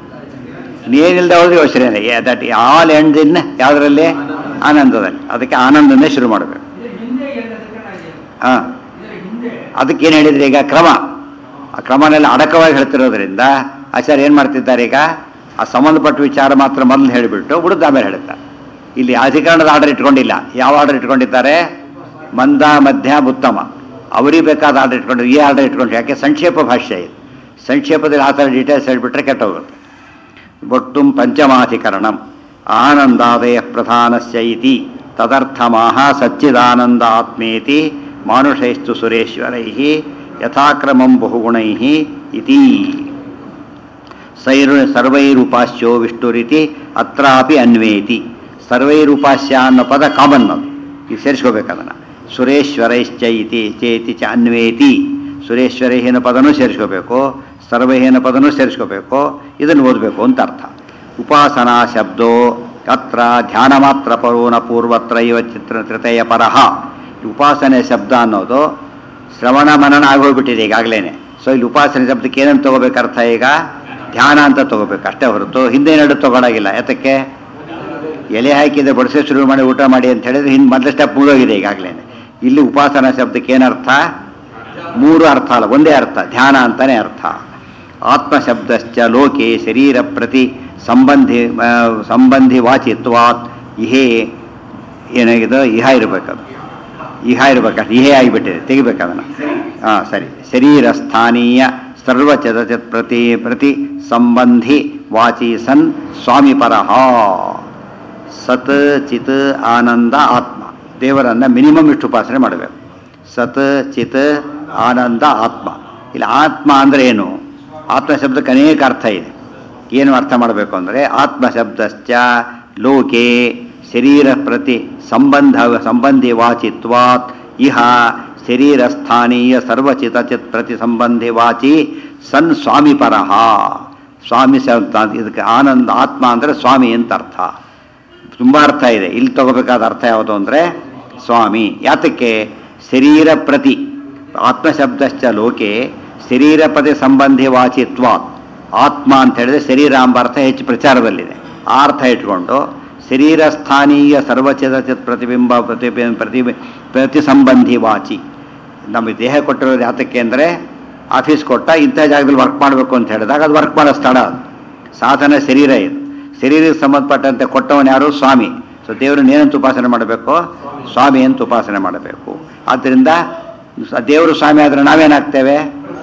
[SPEAKER 1] ನೀನಿಲ್ಲದೆ ಹೋದ್ರೆ ಯೋಚನೆ ದಟ್ ಆಲ್ ಎಂಡ್ ಇನ್ ಯಾವುದರಲ್ಲಿ ಆನಂದದಲ್ಲಿ ಅದಕ್ಕೆ ಆನಂದನೇ ಶುರು ಮಾಡಬೇಕು
[SPEAKER 2] ಇದರ ಹಿಂದೆ ಎರಡು ಅಧಿಕರಣ ಇದೆ
[SPEAKER 1] ಹಾ
[SPEAKER 2] ಇದರ ಹಿಂದೆ
[SPEAKER 1] ಅದಕ್ಕೇನು ಹೇಳಿದ್ರೆ ಈಗ ಕ್ರಮ ಆ ಕ್ರಮನೆಲ್ಲ ಅಡಕವಾಗಿ ಹೇಳ್ತಿರೋದ್ರಿಂದ ಆಚಾರ್ಯ ಏನು ಮಾಡ್ತಿದ್ದಾರೆ ಈಗ ಆ ಸಂಬಂಧಪಟ್ಟ ವಿಚಾರ ಮಾತ್ರ ಮೊದಲು ಹೇಳಿಬಿಟ್ಟು ಉಳಿದ ಆಮೇಲೆ ಹೇಳ್ತಾರೆ ಇಲ್ಲಿ ಅಧಿಕರಣದ ಆರ್ಡರ್ ಇಟ್ಕೊಂಡಿಲ್ಲ ಯಾವ ಆರ್ಡರ್ ಇಟ್ಕೊಂಡಿದ್ದಾರೆ ಮಂದ ಮಧ್ಯ ಉತ್ತಮ ಅವರಿಗೆ ಬೇಕಾದ ಆರ್ಡರ್ ಇಟ್ಕೊಂಡು ಈ ಆರ್ಡರ್ ಇಟ್ಕೊಂಡು ಯಾಕೆ ಸಂಕ್ಷೇಪ ಭಾಷೆ ಇದು ಸಂಕ್ಷೇಪದಲ್ಲಿ ಆ ಥರ ಡೀಟೇಲ್ಸ್ ಹೇಳಿಬಿಟ್ರೆ ಕೆಟ್ಟೋಗುತ್ತೆ ಒಟ್ಟುಂ ಪಂಚಮಾಧಿಕರಣಂ ಆನಂದಾದಯ ಪ್ರಧಾನಸ್ಯ ಇತಿ ತದರ್ಥಮಾಹ ಸಚ್ಚಿದಾನಂದ ಆತ್ಮೇತಿ ಮಾನುಷೈಸ್ತು ಸುರೇಶ್ವರೈ ಯಥಾಕ್ರಮಂ ಬಹುಗುಣೈ ಇತಿ ಸೈರು ಸರ್ವೈರುಪಾಸ್ಯೋ ವಿಷ್ಣುರಿತಿ ಅತ್ರಾಪಿ ಅನ್ವೇತಿ ಸರ್ವೈರುಪಾಸ್ಯ ಅನ್ನೋ ಪದ ಕಾಮನ್ ಅದು ಈಗ ಸೇರಿಸ್ಕೋಬೇಕು ಅದನ್ನು ಸುರೇಶ್ವರೈಶ್ಚ ಇತಿ ಚೇತಿ ಚ ಅನ್ವೇತಿ ಸುರೇಶ್ವರೈಹಿನ ಪದನೂ ಸೇರಿಸ್ಕೋಬೇಕು ಸರ್ವೈಹಿನ ಪದನೂ ಸೇರಿಸ್ಕೋಬೇಕು ಇದನ್ನು ಓದಬೇಕು ಅಂತ ಅರ್ಥ ಉಪಾಸನಾ ಶಬ್ದೋ ಅತ್ರ ಧ್ಯಾನ ಮಾತ್ರ ಪರೋನ ಪೂರ್ವತ್ರ ಇವ ಚಿತ್ರ ತೃತೀಯ ಪರಹ ಈ ಉಪಾಸನೆ ಶಬ್ದ ಅನ್ನೋದು ಶ್ರವಣ ಮನನ ಆಗೋಗ್ಬಿಟ್ಟಿದೆ ಈಗಾಗಲೇ ಸೊ ಇಲ್ಲಿ ಉಪಾಸನೆ ಶಬ್ದಕ್ಕೆ ಏನಂತ ತಗೋಬೇಕು ಅರ್ಥ ಈಗ ಧ್ಯಾನ ಅಂತ ತಗೋಬೇಕು ಅಷ್ಟೇ ಹೊರತು ಹಿಂದೆ ನಡು ತಗೊಳಾಗಿಲ್ಲ ಯಾತಕ್ಕೆ ಎಲೆ ಹಾಕಿದ್ರೆ ಬಡಿಸೆ ಶುರು ಮಾಡಿ ಊಟ ಮಾಡಿ ಅಂತ ಹೇಳಿದ್ರೆ ಹಿಂದೆ ಮೊದಲ ಸ್ಟೆಪ್ ಮುಗಿದೋಗಿದೆ ಈಗಾಗಲೇ ಇಲ್ಲಿ ಉಪಾಸನಾ ಶಬ್ದಕ್ಕೆ ಏನರ್ಥ ಮೂರು ಅರ್ಥ ಅಲ್ಲ ಒಂದೇ ಅರ್ಥ ಧ್ಯಾನ ಅಂತಾನೆ ಅರ್ಥ ಆತ್ಮ ಶಬ್ದಶ್ಚ ಲೋಕೆ ಶರೀರ ಪ್ರತಿ ಸಂಬಂಧಿ ಆ, ಸಂಬಂಧಿ ವಾಚಿತ್ವಾತ್ ಇಹೇ ಏನಾಗಿದೆ ಇಹ ಇರಬೇಕದು ಇಹ ಇರಬೇಕಷ್ಟು ಇಹೇ ಆಗಿಬಿಟ್ಟಿದೆ ತೆಗಿಬೇಕು ಅದನ್ನು ಹಾಂ ಸರಿ ಶರೀರ ಸ್ಥಾನೀಯ ಸರ್ವಚದಚತ್ ಪ್ರತಿ ಪ್ರತಿ ಸಂಬಂಧಿ ವಾಚಿ ಸನ್ ಸ್ವಾಮಿ ಪರಹ ಸತ್ ಚಿತ್ ಆನಂದ ಆತ್ಮ ದೇವರನ್ನು ಮಿನಿಮಮ್ ಇಷ್ಟು ಉಪಾಸನೆ ಮಾಡಬೇಕು ಸತ್ ಚಿತ್ ಆನಂದ ಆತ್ಮ ಇಲ್ಲಿ ಆತ್ಮ ಅಂದರೆ ಏನು ಆತ್ಮ ಶಬ್ದಕ್ಕೆ ಅನೇಕ ಅರ್ಥ ಇದೆ ಏನು ಅರ್ಥ ಮಾಡಬೇಕು ಅಂದರೆ ಆತ್ಮ ಶಬ್ದಶ್ಚ ಲೋಕೆ ಶರೀರ ಪ್ರತಿ ಸಂಬಂಧ ಸಂಬಂಧಿ ವಾಚಿತ್ವಾತ್ ಇಹ ಶರೀರ ಸ್ಥಾನೀಯ ಸರ್ವಚಿತ ಚಿತ್ ಪ್ರತಿ ಸಂಬಂಧಿ ವಾಚಿ ಸನ್ ಸ್ವಾಮಿ ಪರಹ ಸ್ವಾಮಿ ಶಬ್ದ ಇದಕ್ಕೆ ಆನಂದ ಆತ್ಮ ಅಂದರೆ ಸ್ವಾಮಿ ಅಂತ ಅರ್ಥ ತುಂಬ ಅರ್ಥ ಇದೆ ಇಲ್ಲಿ ತಗೋಬೇಕಾದ ಅರ್ಥ ಯಾವುದು ಅಂದರೆ ಸ್ವಾಮಿ ಯಾತಕ್ಕೆ ಶರೀರ ಪ್ರತಿ ಆತ್ಮಶಬ್ದಶ್ಚ ಲೋಕೆ ಶರೀರಪದಿ ಸಂಬಂಧಿ ವಾಚಿತ್ವ ಆತ್ಮ ಅಂತ ಹೇಳಿದ್ರೆ ಶರೀರ ಎಂಬ ಅರ್ಥ ಹೆಚ್ಚು ಪ್ರಚಾರದಲ್ಲಿದೆ ಆ ಅರ್ಥ ಇಟ್ಕೊಂಡು ಶರೀರ ಸ್ಥಾನೀಯ ಸರ್ವಚೇತಚಿತ್ ಪ್ರತಿಬಿಂಬ ಪ್ರತಿಬಿಂಬ ಪ್ರತಿ ಪ್ರತಿ ಸಂಬಂಧಿ ವಾಚಿ ನಮಗೆ ದೇಹ ಕೊಟ್ಟಿರೋದು ಯಾತಕ್ಕೆ ಅಂದರೆ ಆಫೀಸ್ ಕೊಟ್ಟ ಇಂಥ ಜಾಗದಲ್ಲಿ ವರ್ಕ್ ಮಾಡಬೇಕು ಅಂತ ಹೇಳಿದಾಗ ಅದು ವರ್ಕ್ ಮಾಡೋ ಸ್ಥಳ ಅದು ಸಾಧನ ಶರೀರ ಇದು ಶರೀರಕ್ಕೆ ಸಂಬಂಧಪಟ್ಟಂತೆ ಕೊಟ್ಟವನು ಯಾರು ಸ್ವಾಮಿ ಸೊ ದೇವರನ್ನ ಏನಂತ ಉಪಾಸನೆ ಮಾಡಬೇಕು ಸ್ವಾಮಿ ಅಂತ ಉಪಾಸನೆ ಮಾಡಬೇಕು ಆದ್ದರಿಂದ ಸ- ದೇವರು ಸ್ವಾಮಿ ಆದರೆ ನಾವೇನಾಗ್ತೇವೆ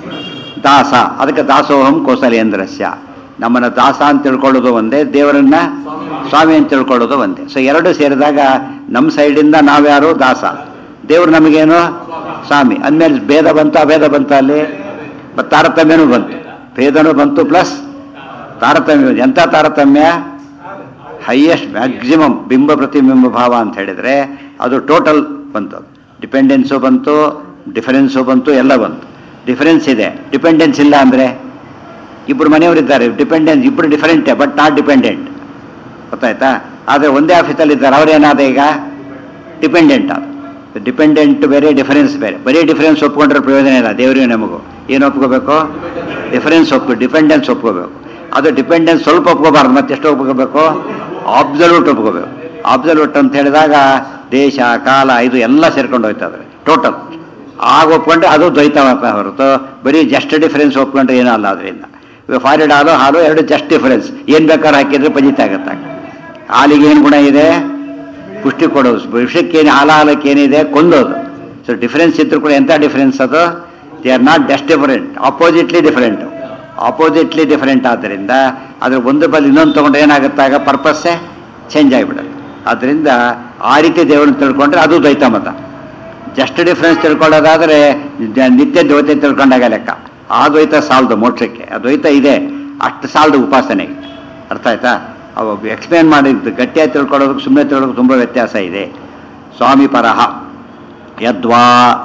[SPEAKER 1] ದಾಸ ಅದಕ್ಕೆ ದಾಸೋಹಂ ಕೌಸಲೇಂದ್ರಸ್ಯ ನಮ್ಮನ್ನ ದಾಸ ಅಂತ ತಿಳ್ಕೊಳ್ಳೋದು ಒಂದೇ ದೇವರನ್ನ ಸ್ವಾಮಿ ಅಂತ ತಿಳ್ಕೊಳ್ಳೋದು ಒಂದೇ ಸೊ ಎರಡು ಸೇರಿದಾಗ ನಮ್ಮ ಸೈಡಿಂದ ನಾವ್ಯಾರು ದಾಸ ದೇವ್ರು ನಮಗೇನು ಸ್ವಾಮಿ ಅಂದಮೇಲೆ ಭೇದ ಬಂತು ಅಭೇದ ಬಂತು ಅಲ್ಲಿ ಮತ್ತು ತಾರತಮ್ಯನೂ ಬಂತು ಭೇದನೂ ಬಂತು ಪ್ಲಸ್ ತಾರತಮ್ಯ ಬಂತು. ಎಂಥ ತಾರತಮ್ಯ ಹೈಯೆಸ್ಟ್ ಮ್ಯಾಕ್ಸಿಮಮ್ ಬಿಂಬ ಪ್ರತಿಬಿಂಬ ಭಾವ ಅಂತ ಹೇಳಿದರೆ ಅದು ಟೋಟಲ್ ಬಂತು ಡಿಪೆಂಡೆನ್ಸು ಬಂತು ಡಿಫರೆನ್ಸು ಬಂತು ಎಲ್ಲ ಬಂತು ಡಿಫರೆನ್ಸ್ ಇದೆ ಡಿಪೆಂಡೆನ್ಸ್ ಇಲ್ಲ ಅಂದರೆ ಇಬ್ಬರು ಮನೆಯವರಿದ್ದಾರೆ ಡಿಪೆಂಡೆನ್ಸ್ ಇಬ್ಬರು ಡಿಫರೆಂಟೇ ಬಟ್ ನಾಟ್ ಡಿಪೆಂಡೆಂಟ್ ಗೊತ್ತಾಯ್ತಾ ಆದರೆ ಒಂದೇ ಆಫೀಸಲ್ಲಿ ಇದ್ದಾರೆ ಅವ್ರೇನಾದ ಈಗ ಡಿಪೆಂಡೆಂಟ್ ಅದು ಡಿಪೆಂಡೆಂಟ್ ಬೇರೆ ಡಿಫರೆನ್ಸ್ ಬೇರೆ ಬರೀ ಡಿಫರೆನ್ಸ್ ಒಪ್ಕೊಂಡ್ರೆ ಪ್ರಯೋಜನ ಇಲ್ಲ ದೇವರಿಗೆ ನಮಗೂ ಏನು ಒಪ್ಕೋಬೇಕು ಡಿಫರೆನ್ಸ್ ಒಪ್ಪು ಡಿಪೆಂಡೆನ್ಸ್ ಒಪ್ಕೋಬೇಕು ಅದು ಡಿಪೆಂಡೆನ್ಸ್ ಸ್ವಲ್ಪ ಒಪ್ಕೋಬಾರ್ದು ಮತ್ತೆ ಎಷ್ಟು ಒಪ್ಕೋಬೇಕು ಆಬ್ಸಲ್ಯೂಟ್ ಒಪ್ಕೋಬೇಕು ಆಬ್ಸಲ್ಯೂಟ್ ಅಂತ ಹೇಳಿದಾಗ ದೇಶ ಕಾಲ ಇದು ಎಲ್ಲ ಸೇರ್ಕೊಂಡು ಹೋಯ್ತದ್ರೆ ಟೋಟಲ್ ಆಗ ಒಪ್ಕೊಂಡ್ರೆ ಅದು ದ್ವೈತ ಮತ ಹೊರತು ಬರೀ ಜಸ್ಟ್ ಡಿಫರೆನ್ಸ್ ಒಪ್ಕೊಂಡ್ರೆ ಏನೂ ಅಲ್ಲ ಅದರಿಂದ ಇವಾಗ ಫಾರಿಡ್ ಹಾಲು ಹಾಲು ಎರಡು ಜಸ್ಟ್ ಡಿಫರೆನ್ಸ್ ಏನು ಬೇಕಾದ್ರೂ ಹಾಕಿದ್ರೆ ಪಂಜಿತ ಆಗುತ್ತೆ ಹಾಲಿಗೆ ಏನು ಗುಣ ಇದೆ ಪುಷ್ಟಿ ಕೊಡೋದು ವಿಷಕ್ಕೇನು ಹಾಲ ಹಾಲಕ್ಕೆ ಏನಿದೆ ಕೊಂದೋದು ಸೊ ಡಿಫರೆನ್ಸ್ ಇದ್ರೂ ಕೂಡ ಎಂಥ ಡಿಫರೆನ್ಸ್ ಅದು they are not just different oppositely different oppositely different ಆದ್ದರಿಂದ ಅದ್ರ ಒಂದು ಬಲ್ ಇನ್ನೊಂದು ತೊಗೊಂಡ್ರೆ ಏನಾಗುತ್ತಾಗ ಪರ್ಪಸ್ಸೇ ಚೇಂಜ್ ಆಗಿಬಿಡುತ್ತೆ ಆದ್ದರಿಂದ ಆ ರೀತಿ ದೇವರನ್ನ ತಿಳ್ಕೊಂಡ್ರೆ ಅದು ದ್ವೈತ ಮತ ಜಸ್ಟ್ ಡಿಫ್ರೆನ್ಸ್ ತಿಳ್ಕೊಳ್ಳೋದಾದರೆ ಜ- ನಿತ್ಯ ದ್ವೈತ ತಿಳ್ಕೊಂಡಾಗ ಲೆಕ್ಕ ಆ ದ್ವೈತ ಸಾಲದು ಮೋಕ್ಷಕ್ಕೆ ಆ ದ್ವೈತ ಇದೆ ಅಷ್ಟು ಸಾಲದು ಉಪಾಸನೆಗೆ ಅರ್ಥ ಆಯ್ತಾ ಅವ ಎಕ್ಸ್ಪ್ಲೇನ್ ಮಾಡಿದ್ದು ಗಟ್ಟಿಯಾಗಿ ತಿಳ್ಕೊಳ್ಳೋದಕ್ಕೆ ಸುಮ್ಮನೆ ತಿಳ್ಕೊಳ್ಳೋದು ತುಂಬ ವ್ಯತ್ಯಾಸ ಇದೆ ಸ್ವಾಮಿ ಪರಹ ಯದ್ವಾ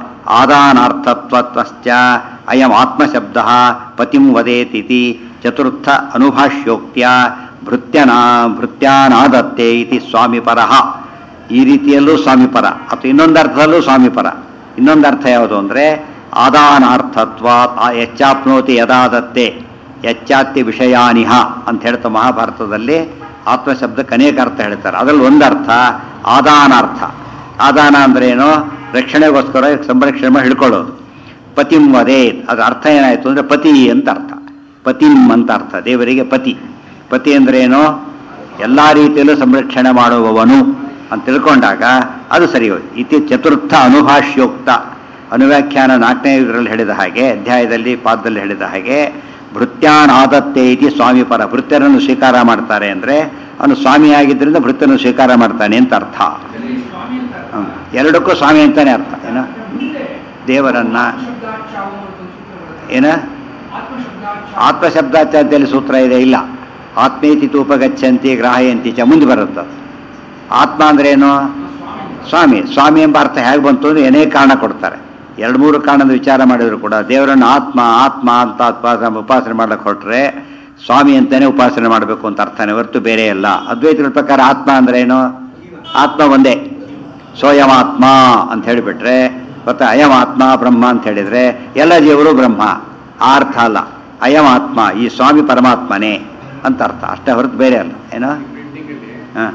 [SPEAKER 1] ಆದಾನಾರ್ಥತ್ವತ್ವಶ್ಚ ಅಯಂ ಆತ್ಮಶಬ್ದ ಪತಿಂ ವದೇತಿತಿ ಚತುರ್ಥ ಅನುಭಾಷ್ಯೋಕ್ತ್ಯ ಭೃತ್ಯನಾ ಭೃತ್ಯಾನಾದತ್ತೆ ಇತಿ ಸ್ವಾಮಿ ಪರಹ ಈ ರೀತಿಯಲ್ಲೂ ಸ್ವಾಮಿ ಪರ ಅಥವಾ ಇನ್ನೊಂದು ಅರ್ಥದಲ್ಲೂ ಸ್ವಾಮಿ ಪರ ಇನ್ನೊಂದು ಅರ್ಥ ಯಾವುದು ಅಂದರೆ ಆದಾನಾರ್ಥತ್ವ ಹೆಚ್ಚಾಪ್ನೋತಿ ಯದಾದತ್ತೆ ಯಚ್ಚಾತ್ಯ ವಿಷಯಾನಿಹ ಅಂತ ಹೇಳ್ತಾ ಮಹಾಭಾರತದಲ್ಲಿ ಆತ್ಮಶಬ್ದಕ್ಕೆ ಅನೇಕ ಅರ್ಥ ಹೇಳ್ತಾರೆ ಅದರಲ್ಲಿ ಒಂದು ಅರ್ಥ ಆದಾನಾರ್ಥ ಆದಾನ ಅಂದ್ರೆ ಏನು ರಕ್ಷಣೆಗೋಸ್ಕರ ಸಂರಕ್ಷಣೆ ಮಾಡಿ ಹಿಡ್ಕೊಳ್ಳೋದು ಪತಿಂ ವದೇತ್ ಅದ್ರ ಅರ್ಥ ಏನಾಯಿತು ಅಂದರೆ ಪತಿ ಅಂತ ಅರ್ಥ ಪತಿಂ ಅಂತ ಅರ್ಥ ದೇವರಿಗೆ ಪತಿ ಪತಿ ಅಂದ್ರೆ ಏನು ಎಲ್ಲ ರೀತಿಯಲ್ಲೂ ಸಂರಕ್ಷಣೆ ಮಾಡುವವನು ಅಂತ ತಿಳ್ಕೊಂಡಾಗ ಅದು ಸರಿ ಹೋಯ್ತು ಇತಿ ಚತುರ್ಥ ಅನುಭಾಷ್ಯೋಕ್ತ ಅನುವ್ಯಾಖ್ಯಾನ ನಾಲ್ಕನೇ ಇದರಲ್ಲಿ ಹೇಳಿದ ಹಾಗೆ ಅಧ್ಯಾಯದಲ್ಲಿ ಪಾದದಲ್ಲಿ ಹೇಳಿದ ಹಾಗೆ ಭೃತ್ಯಾನ್ ಆದತ್ತೆ ಇತಿ ಸ್ವಾಮಿ ಪರ ಭೃತ್ಯರನ್ನು ಸ್ವೀಕಾರ ಮಾಡ್ತಾರೆ ಅಂದರೆ ಅವನು ಸ್ವಾಮಿಯಾಗಿದ್ದರಿಂದ ಭೃತ್ಯರನ್ನು ಸ್ವೀಕಾರ ಮಾಡ್ತಾನೆ ಅಂತ ಅರ್ಥ
[SPEAKER 2] ಇದರಲ್ಲಿ ಸ್ವಾಮಿ ಅಂತ ಅರ್ಥ.
[SPEAKER 1] ಹ್ಮ್. ಎರಡಕ್ಕೂ ಸ್ವಾಮಿ ಅಂತಾನೆ ಅರ್ಥ ಏನು
[SPEAKER 2] ಮುಂದೆ
[SPEAKER 1] ದೇವರನ್ನ
[SPEAKER 2] ಆತ್ಮಶಬ್ದಾಕ್ಷಾವು ಅಂತ ಒಂದು ಸೂತ್ರ ಬರುತ್ತೆ.
[SPEAKER 1] ಏನ
[SPEAKER 2] ಆತ್ಮಶಬ್ದಾಕ್ಷ
[SPEAKER 1] ಆತ್ಮಶಬ್ದಾಚಾರ್ಯದಲ್ಲಿ ಸೂತ್ರ ಇದೆ ಇಲ್ಲ ಆತ್ಮೇತಿ ತೂಪಗಚ್ಚಂತಿ ಗ್ರಾಹಯಂತಿ ಚ ಮುಂದೆ ಬರುತ್ತೆ ಅದು. ಆತ್ಮ ಅಂದ್ರೆ ಏನು
[SPEAKER 2] ಸ್ವಾಮಿ
[SPEAKER 1] ಸ್ವಾಮಿ ಸ್ವಾಮಿ ಎಂಬ ಅರ್ಥ ಹೇಗೆ ಬಂತು ಅಂದ್ರೆ ಏನೇ ಕಾರಣ ಕೊಡ್ತಾರೆ ಎರಡು ಮೂರು ಕಾರಣದ ವಿಚಾರ ಮಾಡಿದ್ರು ಕೂಡ ದೇವರನ್ನು ಆತ್ಮ ಆತ್ಮ ಅಂತ ಉಪಾಸನೆ ಉಪಾಸನೆ ಮಾಡ್ಲಿಕ್ಕೆ ಹೊರಟ್ರೆ ಸ್ವಾಮಿ ಅಂತಾನೆ ಉಪಾಸನೆ ಮಾಡಬೇಕು ಅಂತ ಅರ್ಥನೇ ಹೊರತು ಬೇರೆ ಅಲ್ಲ ಅದ್ವೈತಗಳ ಪ್ರಕಾರ ಆತ್ಮ ಅಂದ್ರೆ ಏನು ಆತ್ಮ ಒಂದೇ ಸ್ವಯಮಾತ್ಮ ಅಂತ ಹೇಳಿಬಿಟ್ರೆ ಮತ್ತೆ ಅಯಮಾತ್ಮ ಬ್ರಹ್ಮ ಅಂತ ಹೇಳಿದ್ರೆ ಎಲ್ಲ ಜೀವರು ಬ್ರಹ್ಮ ಆ ಅರ್ಥ ಅಲ್ಲ ಅಯಮಾತ್ಮ ಈ ಸ್ವಾಮಿ ಪರಮಾತ್ಮನೇ ಅಂತ ಅರ್ಥ ಅಷ್ಟೇ ಹೊರತು ಬೇರೆ ಅಲ್ಲ ಏನೋ ಹಾಂ